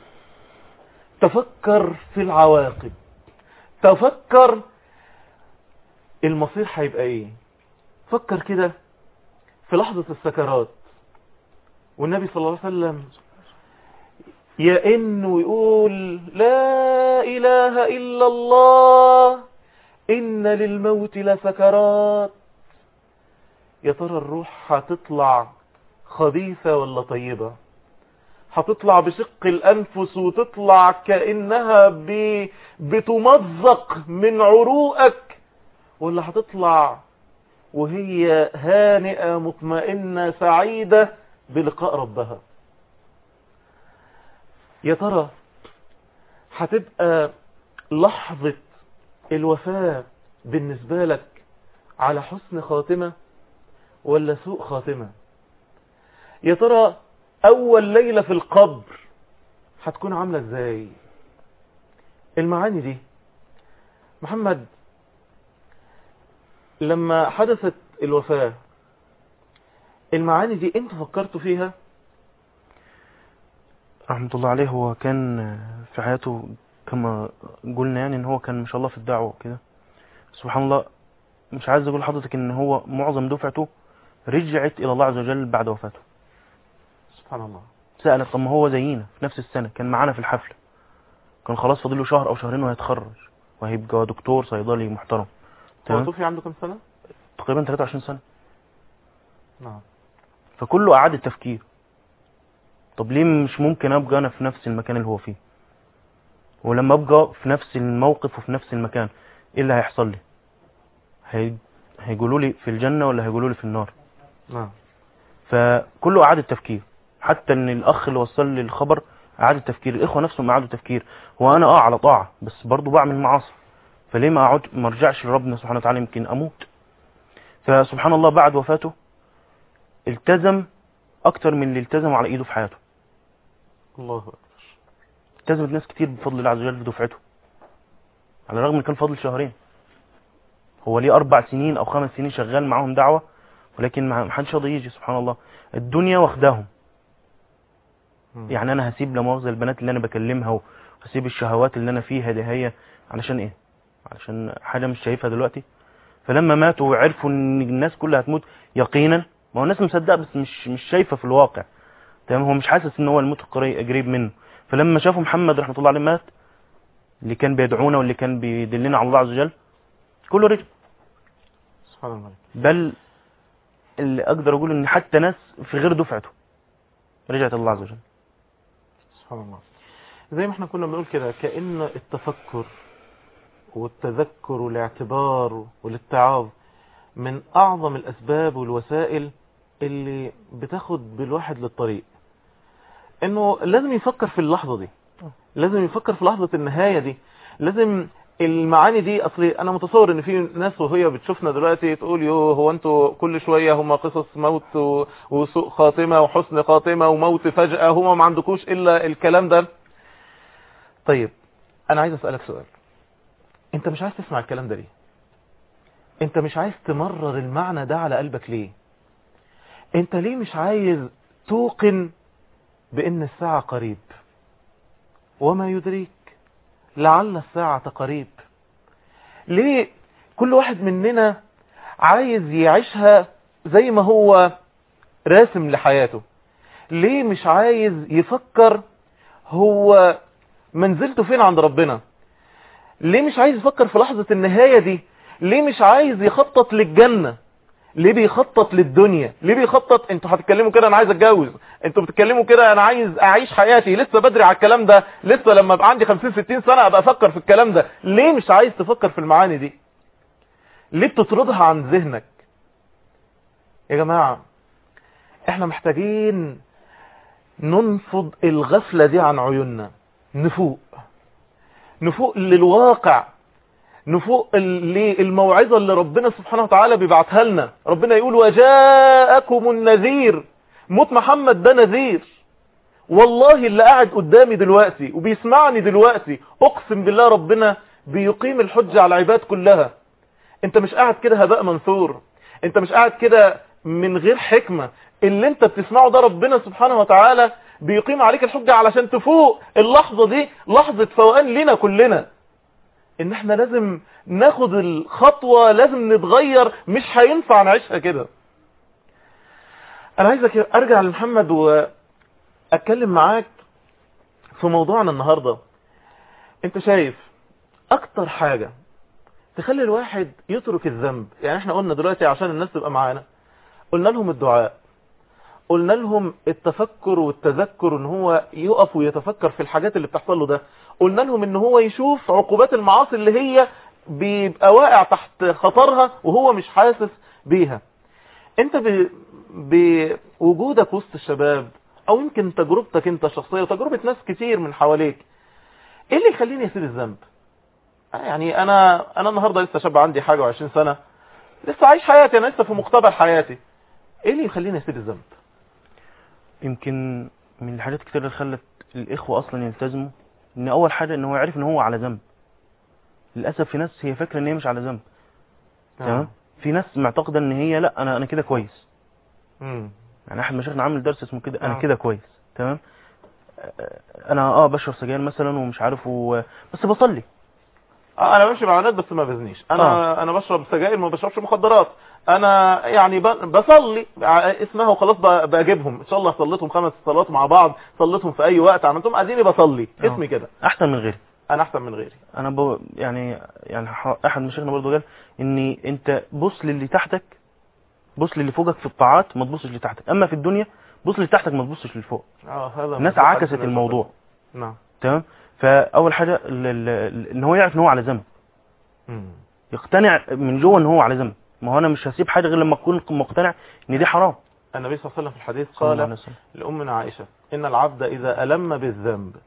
Speaker 2: تفكر في العواقب تفكر المصير هيبقى ايه فكر كده في لحظة السكرات والنبي صلى الله عليه وسلم يئن ويقول لا إله إلا الله إن للموت لسكرات يا ترى الروح هتطلع خبيثة ولا طيبة هتطلع بشق الأنفس وتطلع كأنها ب... بتمزق من عروقك ولا هتطلع وهي هانئة مطمئنة سعيدة بلقاء ربها يا ترى هتبقى لحظة الوفاة بالنسبة لك على حسن خاتمة ولا سوء خاتمة يا ترى اول ليلة في القبر هتكون عاملة ازاي المعاني دي محمد لما حدثت الوفاة المعاني دي انت فكرت فيها
Speaker 3: رحمة الله عليه هو كان في حياته كما قلنا يعني ان هو كان ما شاء الله في الدعوة وكده سبحان الله مش عايز اقول لحضرتك ان هو معظم دفعته رجعت الى الله عز وجل بعد وفاته
Speaker 2: سبحان الله
Speaker 3: سألت طب ما هو زينا في نفس السنة كان معانا في الحفلة كان خلاص فاضل له شهر او شهرين وهيتخرج وهيبقى دكتور صيدلي محترم
Speaker 2: هو
Speaker 3: تمام
Speaker 2: توفي عنده كم سنة
Speaker 3: تقريبا 23 سنة
Speaker 2: نعم
Speaker 3: فكله اعاد التفكير طب ليه مش ممكن ابقى انا في نفس المكان اللي هو فيه ولما ابقى في نفس الموقف وفي نفس المكان ايه اللي هيحصل لي هي... هيقولوا لي في الجنة ولا هيقولوا لي في النار
Speaker 2: نعم
Speaker 3: فكله اعاد التفكير حتى ان الاخ اللي وصل لي الخبر اعاد التفكير الاخوه نفسهم اعادوا التفكير وانا اه على طاعه بس برضو بعمل معاصي فليه ما اقعد ما ارجعش لربنا سبحانه وتعالى يمكن اموت فسبحان الله بعد وفاته التزم اكتر من اللي التزموا على ايده في حياته
Speaker 2: الله أكبر
Speaker 3: التزمت ناس كتير بفضل الله عز وجل في دفعته على الرغم ان كان فاضل شهرين هو ليه اربع سنين او خمس سنين شغال معاهم دعوة ولكن ما حدش راضي يجي سبحان الله الدنيا واخداهم
Speaker 2: مم.
Speaker 3: يعني انا هسيب لمؤاخذة البنات اللي انا بكلمها وهسيب الشهوات اللي انا فيها دي هي علشان ايه علشان حاجة مش شايفها دلوقتي فلما ماتوا وعرفوا ان الناس كلها هتموت يقينا ما هو الناس مصدقه بس مش مش شايفه في الواقع تمام هو مش حاسس ان هو الموت قري- قريب منه فلما شافوا محمد رحمه الله عليه مات اللي كان بيدعونا واللي كان بيدلنا على الله عز وجل كله رجع
Speaker 2: سبحان الله
Speaker 3: بل اللي اقدر اقول ان حتى ناس في غير دفعته رجعت الله عز وجل
Speaker 2: سبحان الله زي ما احنا كنا بنقول كده كأن التفكر والتذكر والاعتبار والاتعاظ من أعظم الأسباب والوسائل اللي بتاخد بالواحد للطريق انه لازم يفكر في اللحظة دي لازم يفكر في لحظة النهاية دي لازم المعاني دي اصلي انا متصور ان في ناس وهي بتشوفنا دلوقتي تقول يو هو انتوا كل شوية هم قصص موت و- وسوء خاتمة وحسن خاتمة وموت فجأة هم ما عندكوش الا الكلام ده طيب انا عايز اسألك سؤال انت مش عايز تسمع الكلام ده ليه انت مش عايز تمرر المعنى ده على قلبك ليه انت ليه مش عايز توقن بان الساعة قريب وما يدريك لعل الساعة قريب ليه كل واحد مننا عايز يعيشها زي ما هو راسم لحياته ليه مش عايز يفكر هو منزلته فين عند ربنا ليه مش عايز يفكر في لحظة النهاية دي ليه مش عايز يخطط للجنة ليه بيخطط للدنيا ليه بيخطط انتوا هتتكلموا كده انا عايز اتجوز انتوا بتتكلموا كده انا عايز اعيش حياتي لسه بدري على الكلام ده لسه لما ابقى عندي 50 60 سنة ابقى افكر في الكلام ده ليه مش عايز تفكر في المعاني دي ليه بتطردها عن ذهنك يا جماعة احنا محتاجين ننفض الغفلة دي عن عيوننا نفوق نفوق للواقع نفوق للموعظة اللي ربنا سبحانه وتعالى بيبعتها لنا ربنا يقول وجاءكم النذير موت محمد ده نذير والله اللي قاعد قدامي دلوقتي وبيسمعني دلوقتي اقسم بالله ربنا بيقيم الحجة على العباد كلها انت مش قاعد كده هباء منثور انت مش قاعد كده من غير حكمة اللي انت بتسمعه ده ربنا سبحانه وتعالى بيقيم عليك الحجة علشان تفوق اللحظة دي لحظة فوقان لنا كلنا ان احنا لازم ناخد الخطوة لازم نتغير مش هينفع نعيشها كده انا عايزك ارجع لمحمد واتكلم معاك في موضوعنا النهاردة انت شايف اكتر حاجة تخلي الواحد يترك الذنب يعني احنا قلنا دلوقتي عشان الناس تبقى معانا قلنا لهم الدعاء قلنا لهم التفكر والتذكر ان هو يقف ويتفكر في الحاجات اللي بتحصل له ده قلنا لهم ان هو يشوف عقوبات المعاصي اللي هي بيبقى واقع تحت خطرها وهو مش حاسس بيها انت ب... بوجودك وسط الشباب او يمكن تجربتك انت الشخصية وتجربة ناس كتير من حواليك ايه اللي يخليني اسيب الذنب يعني انا انا النهاردة لسه شاب عندي حاجة وعشرين سنة لسه عايش حياتي انا لسه في مقتبل حياتي ايه اللي يخليني اسيب الذنب
Speaker 3: يمكن من الحاجات كتير اللي خلت الاخوة اصلا يلتزموا ان اول حاجة ان هو يعرف ان هو على ذنب للاسف في ناس هي فاكره ان هي مش على ذنب تمام في ناس معتقده ان هي لا انا انا كده كويس
Speaker 2: امم
Speaker 3: يعني احد مشايخنا عامل درس اسمه كده انا
Speaker 2: آه.
Speaker 3: كده كويس تمام آه، انا اه بشرب سجاير مثلا ومش عارف و... بس بصلي
Speaker 2: آه، انا بمشي مع ناس بس ما بزنيش انا
Speaker 3: آه.
Speaker 2: انا بشرب سجاير ما بشربش مخدرات انا يعني ب- بصلي ع- اسمها وخلاص ب- بجيبهم ان شاء الله صليتهم خمس صلوات مع بعض صليتهم في اي وقت عملتهم اديني بصلي
Speaker 3: آه.
Speaker 2: اسمي كده
Speaker 3: احسن من غيري
Speaker 2: انا احسن من غيري
Speaker 3: انا ب... يعني يعني ح- احد مشايخنا برضه قال ان انت بص للي تحتك بص للي فوقك في الطاعات ما تبصش لتحتك اما في الدنيا بص للي تحتك ما تبصش للفوق
Speaker 2: اه هذا
Speaker 3: الناس
Speaker 2: موضوع
Speaker 3: عكست
Speaker 2: حديث
Speaker 3: الموضوع
Speaker 2: نعم
Speaker 3: تمام فاول حاجه ال- ال- ال- ان هو يعرف ان هو على ذنب
Speaker 2: مم.
Speaker 3: يقتنع من جوه ان هو على ذنب ما هو انا مش هسيب حاجه غير لما اكون مقتنع ان دي حرام
Speaker 2: النبي صلى الله عليه وسلم في الحديث
Speaker 3: صلى الله عليه
Speaker 2: قال
Speaker 3: وسلم
Speaker 2: لأمنا عائشة إن العبد إذا ألم بالذنب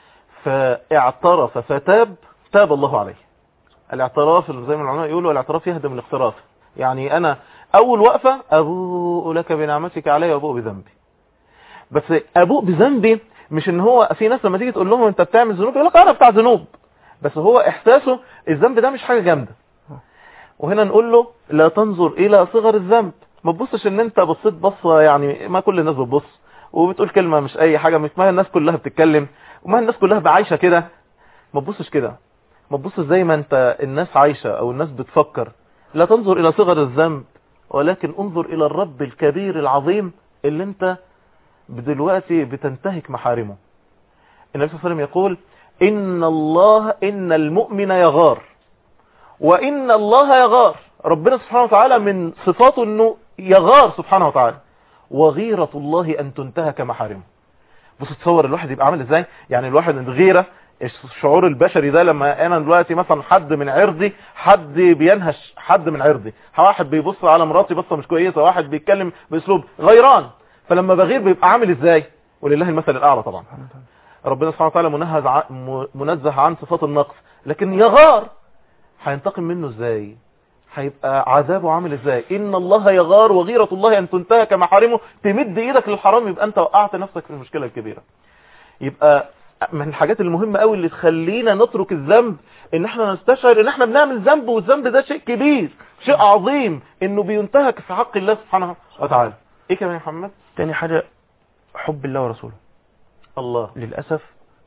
Speaker 2: فاعترف فتاب تاب الله عليه الاعتراف زي ما العلماء يقولوا الاعتراف يهدم الاقتراف يعني أنا أول وقفة أبوء لك بنعمتك علي وأبوء بذنبي بس أبوء بذنبي مش إن هو في ناس لما تيجي تقول لهم أنت بتعمل ذنوب يقول لك أنا بتاع ذنوب بس هو إحساسه الذنب ده مش حاجة جامدة وهنا نقول له لا تنظر الى صغر الذنب ما تبصش ان انت بصيت بصة يعني ما كل الناس بتبص وبتقول كلمة مش اي حاجة مش ما الناس كلها بتتكلم وما الناس كلها بعايشة كده ما تبصش كده ما تبصش زي ما انت الناس عايشة او الناس بتفكر لا تنظر الى صغر الذنب ولكن انظر الى الرب الكبير العظيم اللي انت دلوقتي بتنتهك محارمه النبي صلى الله عليه وسلم يقول ان الله ان المؤمن يغار وإن الله يغار ربنا سبحانه وتعالى من صفاته أنه يغار سبحانه وتعالى وغيرة الله أن تنتهك محارمه بص تصور الواحد يبقى عامل ازاي يعني الواحد الغيرة الشعور البشري ده لما انا دلوقتي مثلا حد من عرضي حد بينهش حد من عرضي واحد بيبص على مراتي بصة مش كويسة واحد بيتكلم باسلوب غيران فلما بغير بيبقى عامل ازاي ولله المثل الاعلى طبعا ربنا سبحانه وتعالى منهز ع- م- منزه عن صفات النقص لكن يغار هينتقم منه ازاي هيبقى عذابه عامل ازاي ان الله يغار وغيرة الله ان تنتهك محارمه تمد ايدك للحرام يبقى انت وقعت نفسك في المشكلة الكبيرة يبقى من الحاجات المهمة قوي اللي تخلينا نترك الذنب ان احنا نستشعر ان احنا بنعمل ذنب والذنب ده شيء كبير شيء عظيم انه بينتهك في حق الله سبحانه وتعالى ايه كمان يا محمد
Speaker 3: تاني حاجه حب الله ورسوله
Speaker 2: الله
Speaker 3: للاسف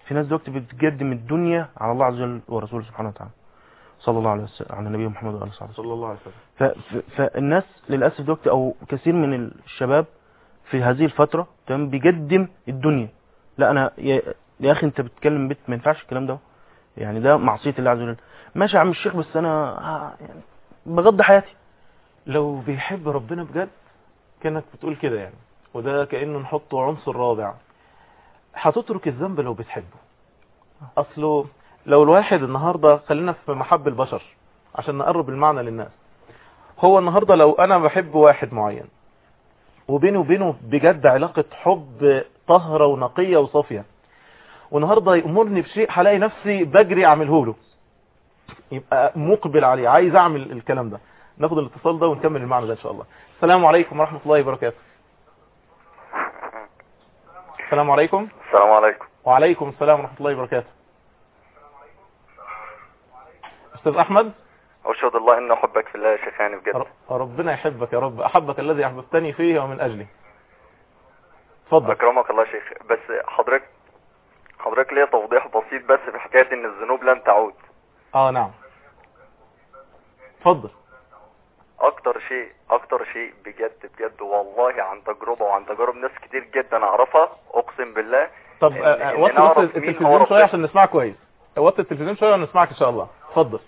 Speaker 3: في ناس دلوقتي بتقدم الدنيا على الله عز وجل ورسوله سبحانه وتعالى صلى الله عليه وسلم على النبي محمد وعلى اله وصحبه
Speaker 2: صلى الله عليه وسلم
Speaker 3: ف... ف... فالناس للاسف دلوقتي او كثير من الشباب في هذه الفتره تمام بيقدم الدنيا لا انا يا, يا اخي انت بتتكلم بيت ما ينفعش الكلام ده يعني ده معصيه الله عز وجل ماشي يا عم الشيخ بس انا ه- يعني بغض حياتي
Speaker 2: لو بيحب ربنا بجد كانك بتقول كده يعني وده كأنه نحطه عنصر رابع هتترك الذنب لو بتحبه اصله لو الواحد النهاردة خلينا في محب البشر عشان نقرب المعنى للناس هو النهاردة لو انا بحب واحد معين وبيني وبينه بجد علاقة حب طهرة ونقية وصافية والنهاردة يأمرني بشيء هلاقي نفسي بجري اعمله له يبقى مقبل عليه عايز اعمل الكلام ده ناخد الاتصال ده ونكمل المعنى ده ان شاء الله السلام عليكم ورحمة الله وبركاته السلام عليكم
Speaker 4: السلام عليكم
Speaker 2: وعليكم السلام ورحمة الله وبركاته استاذ احمد
Speaker 4: أشهد الله إن أحبك في الله يا شيخاني بجد
Speaker 2: ر- ربنا يحبك يا رب احبك الذي احببتني فيه ومن اجلي اتفضل
Speaker 4: أكرمك الله يا شيخ بس حضرتك حضرتك ليا توضيح بسيط بس في حكاية إن الذنوب لن تعود
Speaker 2: اه نعم اتفضل
Speaker 4: أكتر شيء أكتر شيء بجد بجد والله عن تجربة وعن تجارب ناس كتير جدا أعرفها أقسم بالله
Speaker 2: طب
Speaker 4: إن-
Speaker 2: آه، آه،
Speaker 4: إن
Speaker 2: وطي
Speaker 4: نعرف
Speaker 2: وطي
Speaker 4: مين هو
Speaker 2: التلفزيون شوية
Speaker 4: ربنا.
Speaker 2: عشان نسمعك كويس وطي التلفزيون شوية ونسمعك ان شاء الله اتفضل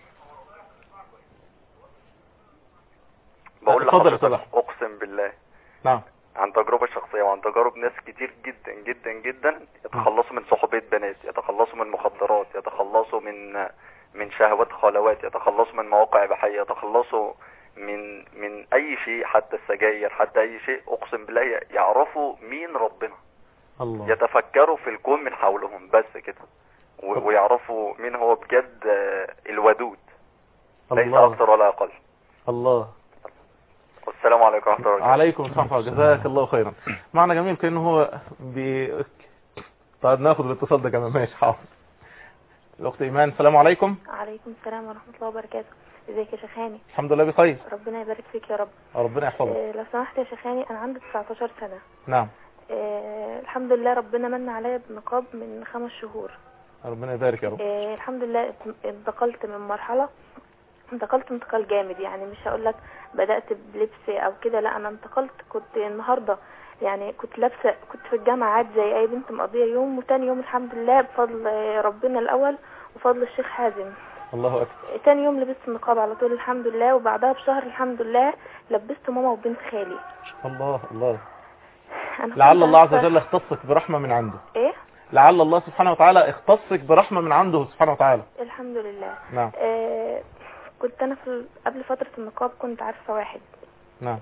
Speaker 4: بقول
Speaker 2: اتفضل يا
Speaker 4: لحضرتك
Speaker 2: أستاذ أحمد.
Speaker 4: أقسم بالله
Speaker 2: نعم
Speaker 4: عن تجربة شخصية وعن تجارب ناس كتير جدا جدا جدا يتخلصوا من صحوبية بنات يتخلصوا من مخدرات يتخلصوا من من شهوات خلوات يتخلصوا من مواقع إباحية يتخلصوا من من أي شيء حتى السجاير حتى أي شيء أقسم بالله ي- يعرفوا مين ربنا
Speaker 2: الله
Speaker 4: يتفكروا في الكون من حولهم بس كده و- ويعرفوا مين هو بجد آه، الودود ليس
Speaker 2: الله
Speaker 4: أكثر ولا أقل
Speaker 2: الله
Speaker 4: والسلام عليكم ورحمة الله وبركاته
Speaker 2: عليكم السلام ورحمة الله جزاك الله خيرا معنى جميل كأنه هو بي... طيب ناخد الاتصال ده كمان ماشي حاضر الأخت إيمان السلام عليكم
Speaker 5: عليكم السلام ورحمة الله وبركاته ازيك يا شيخاني
Speaker 2: الحمد لله بخير
Speaker 5: ربنا يبارك فيك يا رب
Speaker 2: ربنا يحفظك
Speaker 5: آه لو سمحت يا شيخاني انا عندي 19 سنة
Speaker 2: نعم
Speaker 5: آه الحمد لله ربنا من عليا بنقاب من خمس شهور
Speaker 2: ربنا يبارك يا رب
Speaker 5: آه الحمد لله انتقلت من مرحلة انتقلت انتقال جامد يعني مش هقول لك بدأت بلبس او كده لا انا انتقلت كنت النهاردة يعني كنت لابسة كنت في الجامعة عادي زي اي بنت مقضية يوم وتاني يوم الحمد لله بفضل آه، ربنا الاول وفضل الشيخ حازم
Speaker 2: الله أكبر
Speaker 5: تاني يوم لبست النقاب على طول الحمد لله وبعدها بشهر الحمد لله لبست ماما وبنت خالي
Speaker 2: الله الله
Speaker 5: أنا
Speaker 2: لعل
Speaker 5: كنت
Speaker 2: الله عز
Speaker 5: عارفة-
Speaker 2: وجل اختصك برحمة من عنده
Speaker 5: ايه
Speaker 2: لعل الله سبحانه وتعالى اختصك برحمة من عنده سبحانه وتعالى
Speaker 5: الحمد لله
Speaker 2: نعم
Speaker 5: آه كنت انا في ال- قبل فترة النقاب كنت عارفة واحد
Speaker 2: نعم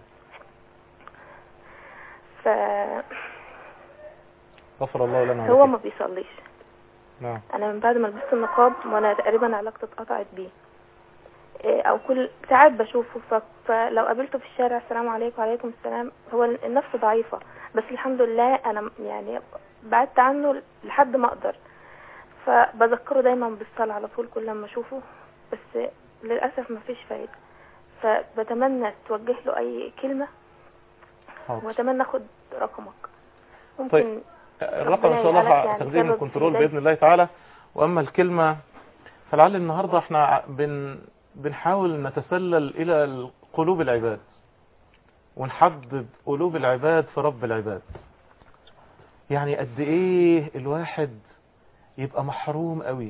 Speaker 5: ف
Speaker 2: غفر الله لنا
Speaker 5: هو
Speaker 2: ولك
Speaker 5: ما بيصليش
Speaker 2: نعم
Speaker 5: انا من بعد ما لبست النقاب وانا تقريبا علاقتي اتقطعت بيه إيه، او كل ساعات بشوفه ف... فلو قابلته في الشارع السلام عليكم وعليكم السلام هو النفس ضعيفة بس الحمد لله انا م- يعني بعدت عنه لحد ما اقدر فبذكره دايما بالصلاة على طول كل ما اشوفه بس للاسف ما فيش فايدة فبتمنى توجه له اي كلمة
Speaker 2: حاضر
Speaker 5: واتمنى اخد رقمك ممكن
Speaker 2: طيب. الرقم ان شاء
Speaker 5: ربنا
Speaker 2: الله
Speaker 5: يجعلك يعني
Speaker 2: تاخديه من
Speaker 5: سبب
Speaker 2: الكنترول
Speaker 5: هداية.
Speaker 2: باذن الله تعالى واما الكلمه فلعل النهارده احنا بن بنحاول نتسلل الى قلوب العباد ونحبب قلوب العباد في رب العباد يعني قد ايه الواحد يبقى محروم قوي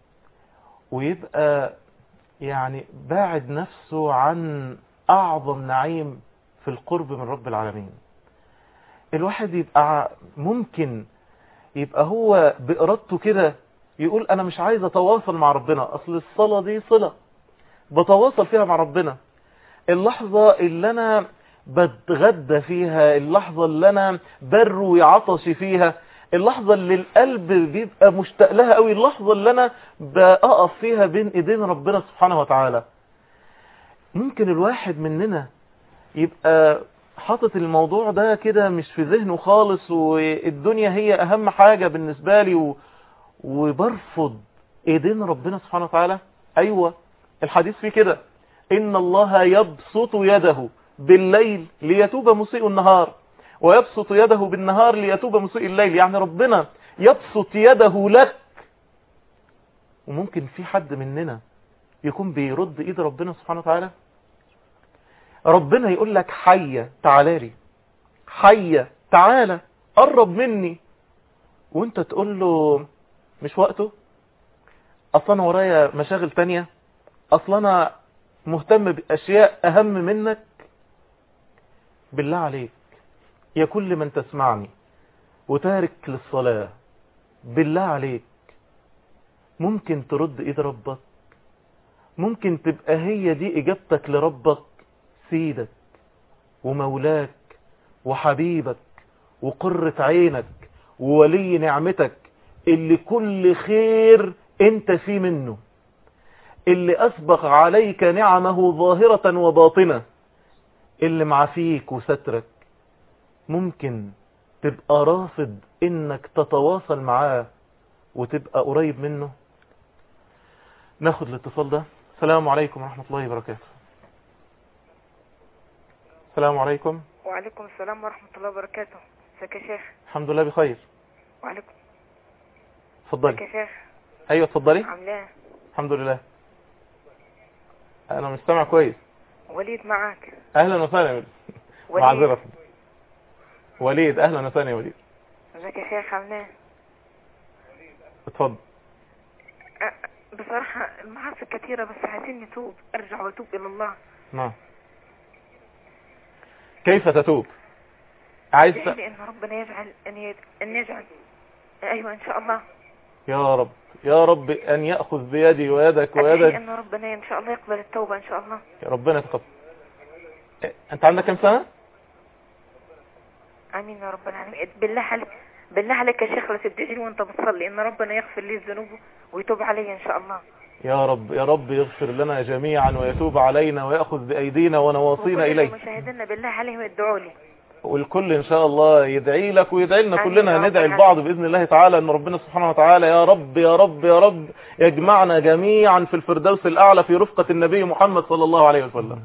Speaker 2: ويبقى يعني باعد نفسه عن اعظم نعيم في القرب من رب العالمين الواحد يبقى ممكن يبقى هو بإرادته كده يقول أنا مش عايز أتواصل مع ربنا أصل الصلاة دي صلة بتواصل فيها مع ربنا اللحظة اللي أنا بتغدى فيها اللحظة اللي أنا بروي عطشي فيها اللحظة اللي القلب بيبقى مشتاق لها قوي اللحظة اللي أنا بقف فيها بين إيدين ربنا سبحانه وتعالى ممكن الواحد مننا يبقى حاطط الموضوع ده كده مش في ذهنه خالص والدنيا هي اهم حاجة بالنسبة لي و... وبرفض ايدين ربنا سبحانه وتعالى ايوه الحديث فيه كده ان الله يبسط يده بالليل ليتوب مسيء النهار ويبسط يده بالنهار ليتوب مسيء الليل يعني ربنا يبسط يده لك وممكن في حد مننا يكون بيرد ايد ربنا سبحانه وتعالى ربنا يقول لك حية تعالى لي حية تعالى قرب مني وانت تقول له مش وقته اصلا انا ورايا مشاغل تانية اصلا انا مهتم باشياء اهم منك بالله عليك يا كل من تسمعني وتارك للصلاة بالله عليك ممكن ترد ايد ربك ممكن تبقى هي دي اجابتك لربك سيدك ومولاك وحبيبك وقرة عينك وولي نعمتك اللي كل خير انت فيه منه اللي اسبق عليك نعمه ظاهرة وباطنة اللي معافيك وسترك ممكن تبقى رافض انك تتواصل معاه وتبقى قريب منه ناخد الاتصال ده السلام عليكم ورحمة الله وبركاته السلام عليكم
Speaker 6: وعليكم السلام ورحمة الله وبركاته ازيك يا شيخ
Speaker 2: الحمد لله بخير
Speaker 6: وعليكم ازيك
Speaker 2: اتفضلي
Speaker 6: يا شيخ
Speaker 2: ايوه اتفضلي
Speaker 6: عامله ايه
Speaker 2: الحمد لله انا مستمع كويس
Speaker 6: وليد معاك
Speaker 2: اهلا وسهلا يا وليد
Speaker 6: وليد
Speaker 2: معذرة وليد اهلا وسهلا يا وليد
Speaker 6: ازيك يا شيخ عامله ايه
Speaker 2: اتفضل
Speaker 6: أ- بصراحة المعاصي كثيرة بس عايزين نتوب ارجع واتوب الى الله
Speaker 2: نعم كيف تتوب عايز ت...
Speaker 6: ادعي ان ربنا يجعل ان ي... ان يجعل ايوه ان شاء الله
Speaker 2: يا رب يا رب ان ياخذ بيدي ويدك
Speaker 6: ادعي
Speaker 2: ويدك
Speaker 6: ان ربنا ان شاء الله يقبل التوبة ان شاء الله
Speaker 2: يا ربنا يتقبل إيه، انت عندك كام سنه
Speaker 6: امين يا رب العالمين بالله عليك بالله عليك يا شيخ لا تدعي لي وانت بتصلي ان ربنا يغفر لي الذنوب ويتوب علي ان شاء الله
Speaker 2: يا رب يا رب يغفر لنا جميعا ويتوب علينا ويأخذ بأيدينا ونواصينا
Speaker 6: وكل
Speaker 2: إليه
Speaker 6: مشاهدينا بالله عليهم يدعوا لي
Speaker 2: والكل إن شاء الله يدعي لك ويدعي لنا
Speaker 6: آمين
Speaker 2: كلنا
Speaker 6: يا رب
Speaker 2: ندعي
Speaker 6: العالمين.
Speaker 2: لبعض بإذن الله تعالى أن ربنا سبحانه وتعالى يا رب يا رب يا رب يجمعنا جميعا في الفردوس الأعلى في رفقة النبي محمد صلى الله عليه وسلم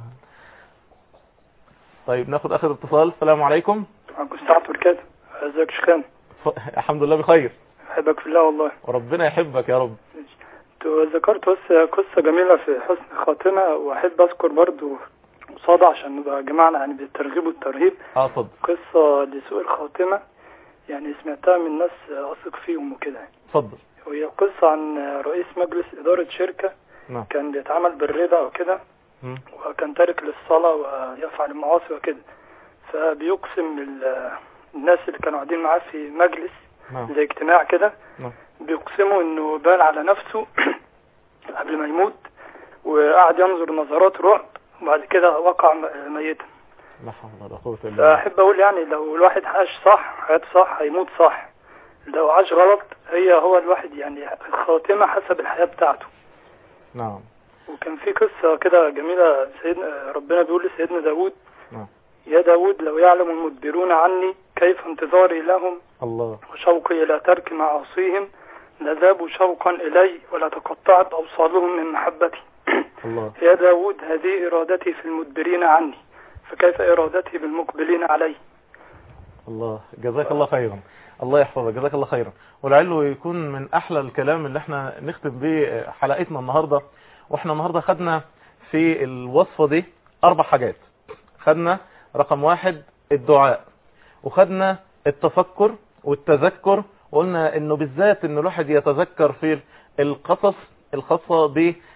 Speaker 2: طيب ناخد آخر اتصال السلام عليكم
Speaker 7: معكم الساعة بركاته ازيك يا شيخان
Speaker 2: ف- الحمد لله بخير
Speaker 7: احبك في الله والله
Speaker 2: وربنا يحبك يا رب
Speaker 7: تو ذكرت بس قصة جميلة في حسن خاتمة واحب اذكر برضو قصادها عشان نبقى جمعنا يعني بالترغيب والترهيب
Speaker 2: اه اتفضل
Speaker 7: قصة لسوء الخاتمة يعني سمعتها من ناس اثق فيهم وكده
Speaker 2: اتفضل
Speaker 7: وهي قصة عن رئيس مجلس إدارة شركة
Speaker 2: نعم
Speaker 7: كان بيتعامل بالربا وكده
Speaker 2: مم.
Speaker 7: وكان تارك للصلاة ويفعل المعاصي وكده فبيقسم ال- الناس اللي كانوا قاعدين معاه في مجلس
Speaker 2: نعم
Speaker 7: زي اجتماع كده
Speaker 2: نعم
Speaker 7: بيقسموا انه بال على نفسه قبل ما يموت وقعد ينظر نظرات رعب وبعد كده وقع م- ميتا
Speaker 2: لا حول ولا قوة إلا بالله
Speaker 7: فأحب أقول يعني لو الواحد عاش صح حياته صح هيموت صح لو عاش غلط هي هو الواحد يعني الخاتمة حسب الحياة بتاعته
Speaker 2: نعم
Speaker 7: وكان في قصة كده جميلة سيدنا ربنا بيقول لسيدنا داود
Speaker 2: نعم
Speaker 7: يا داود لو يعلم المدبرون عني كيف انتظاري لهم
Speaker 2: الله
Speaker 7: وشوقي إلى ترك معاصيهم لذابوا شوقا إلي ولتقطعت أوصالهم من محبتي
Speaker 2: الله
Speaker 7: يا داود هذه إرادتي في المدبرين عني فكيف إرادتي بالمقبلين علي
Speaker 2: الله جزاك الله خيرا الله يحفظك جزاك الله خيرا ولعله يكون من احلى الكلام اللي احنا نختم بيه حلقتنا النهاردة واحنا النهاردة خدنا في الوصفة دي اربع حاجات خدنا رقم واحد الدعاء وخدنا التفكر والتذكر وقلنا انه بالذات ان الواحد يتذكر في القصص الخاصة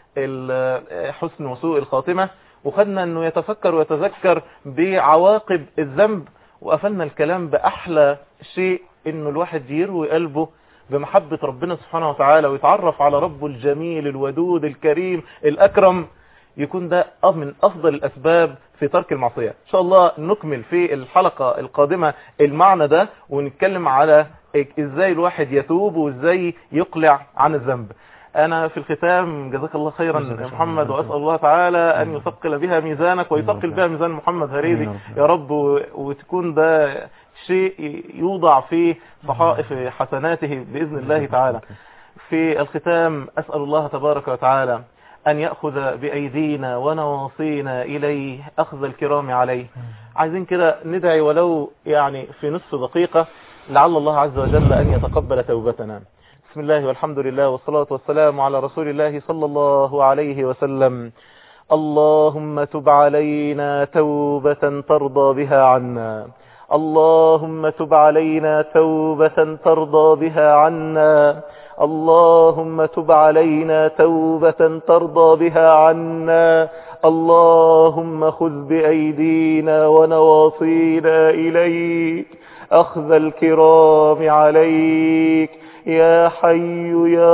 Speaker 2: بحسن وسوء الخاتمة وخدنا انه يتفكر ويتذكر بعواقب الذنب وقفلنا الكلام بأحلى شيء انه الواحد يروي قلبه بمحبة ربنا سبحانه وتعالى ويتعرف على ربه الجميل الودود الكريم الأكرم يكون ده أف- من أفضل الأسباب في ترك المعصية إن شاء الله نكمل في الحلقة القادمة المعنى ده ونتكلم على إزاي الواحد يتوب وإزاي يقلع عن الذنب أنا في الختام جزاك الله خيرا يا محمد وأسأل الله تعالى أن يثقل بها ميزانك ويثقل بها ميزان محمد هريدي يا رب و- وتكون ده شيء يوضع في صحائف حسناته بإذن الله تعالى في الختام أسأل الله تبارك وتعالى أن يأخذ بأيدينا ونواصينا إليه أخذ الكرام عليه عايزين كده ندعي ولو يعني في نصف دقيقة لعل الله عز وجل أن يتقبل توبتنا بسم الله والحمد لله والصلاة والسلام على رسول الله صلى الله عليه وسلم اللهم تب علينا توبة ترضى بها عنا اللهم تب علينا توبة ترضى بها عنا اللهم تب علينا توبة ترضى بها عنا اللهم خذ بأيدينا ونواصينا إليك أخذ الكرام عليك يا حي يا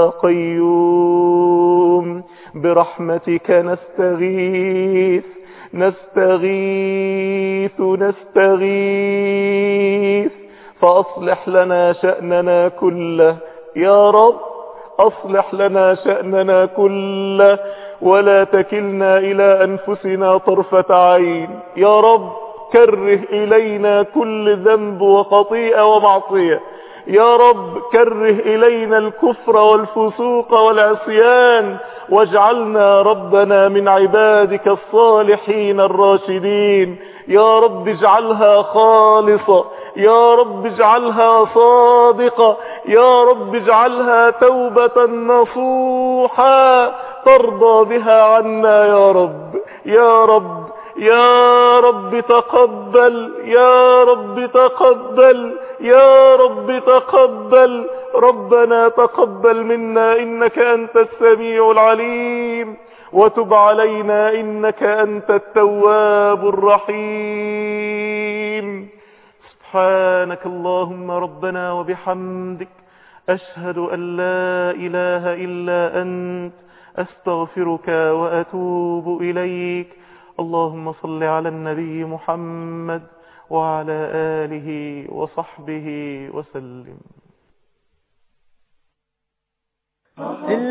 Speaker 2: قيوم برحمتك نستغيث نستغيث نستغيث فأصلح لنا شأننا كله يا رب أصلح لنا شأننا كله ولا تكلنا إلى أنفسنا طرفة عين يا رب كره إلينا كل ذنب وخطيئة ومعصية يا رب كره إلينا الكفر والفسوق والعصيان واجعلنا ربنا من عبادك الصالحين الراشدين يا رب اجعلها خالصة يا رب اجعلها صادقة يا رب اجعلها توبة نصوحا ترضى بها عنا يا رب يا رب يا رب تقبل يا رب تقبل يا رب تقبل ربنا تقبل منا إنك أنت السميع العليم وتب علينا إنك أنت التواب الرحيم سبحانك اللهم ربنا وبحمدك أشهد أن لا إله إلا أنت أستغفرك وأتوب إليك اللهم صل على النبي محمد وعلى آله وصحبه وسلم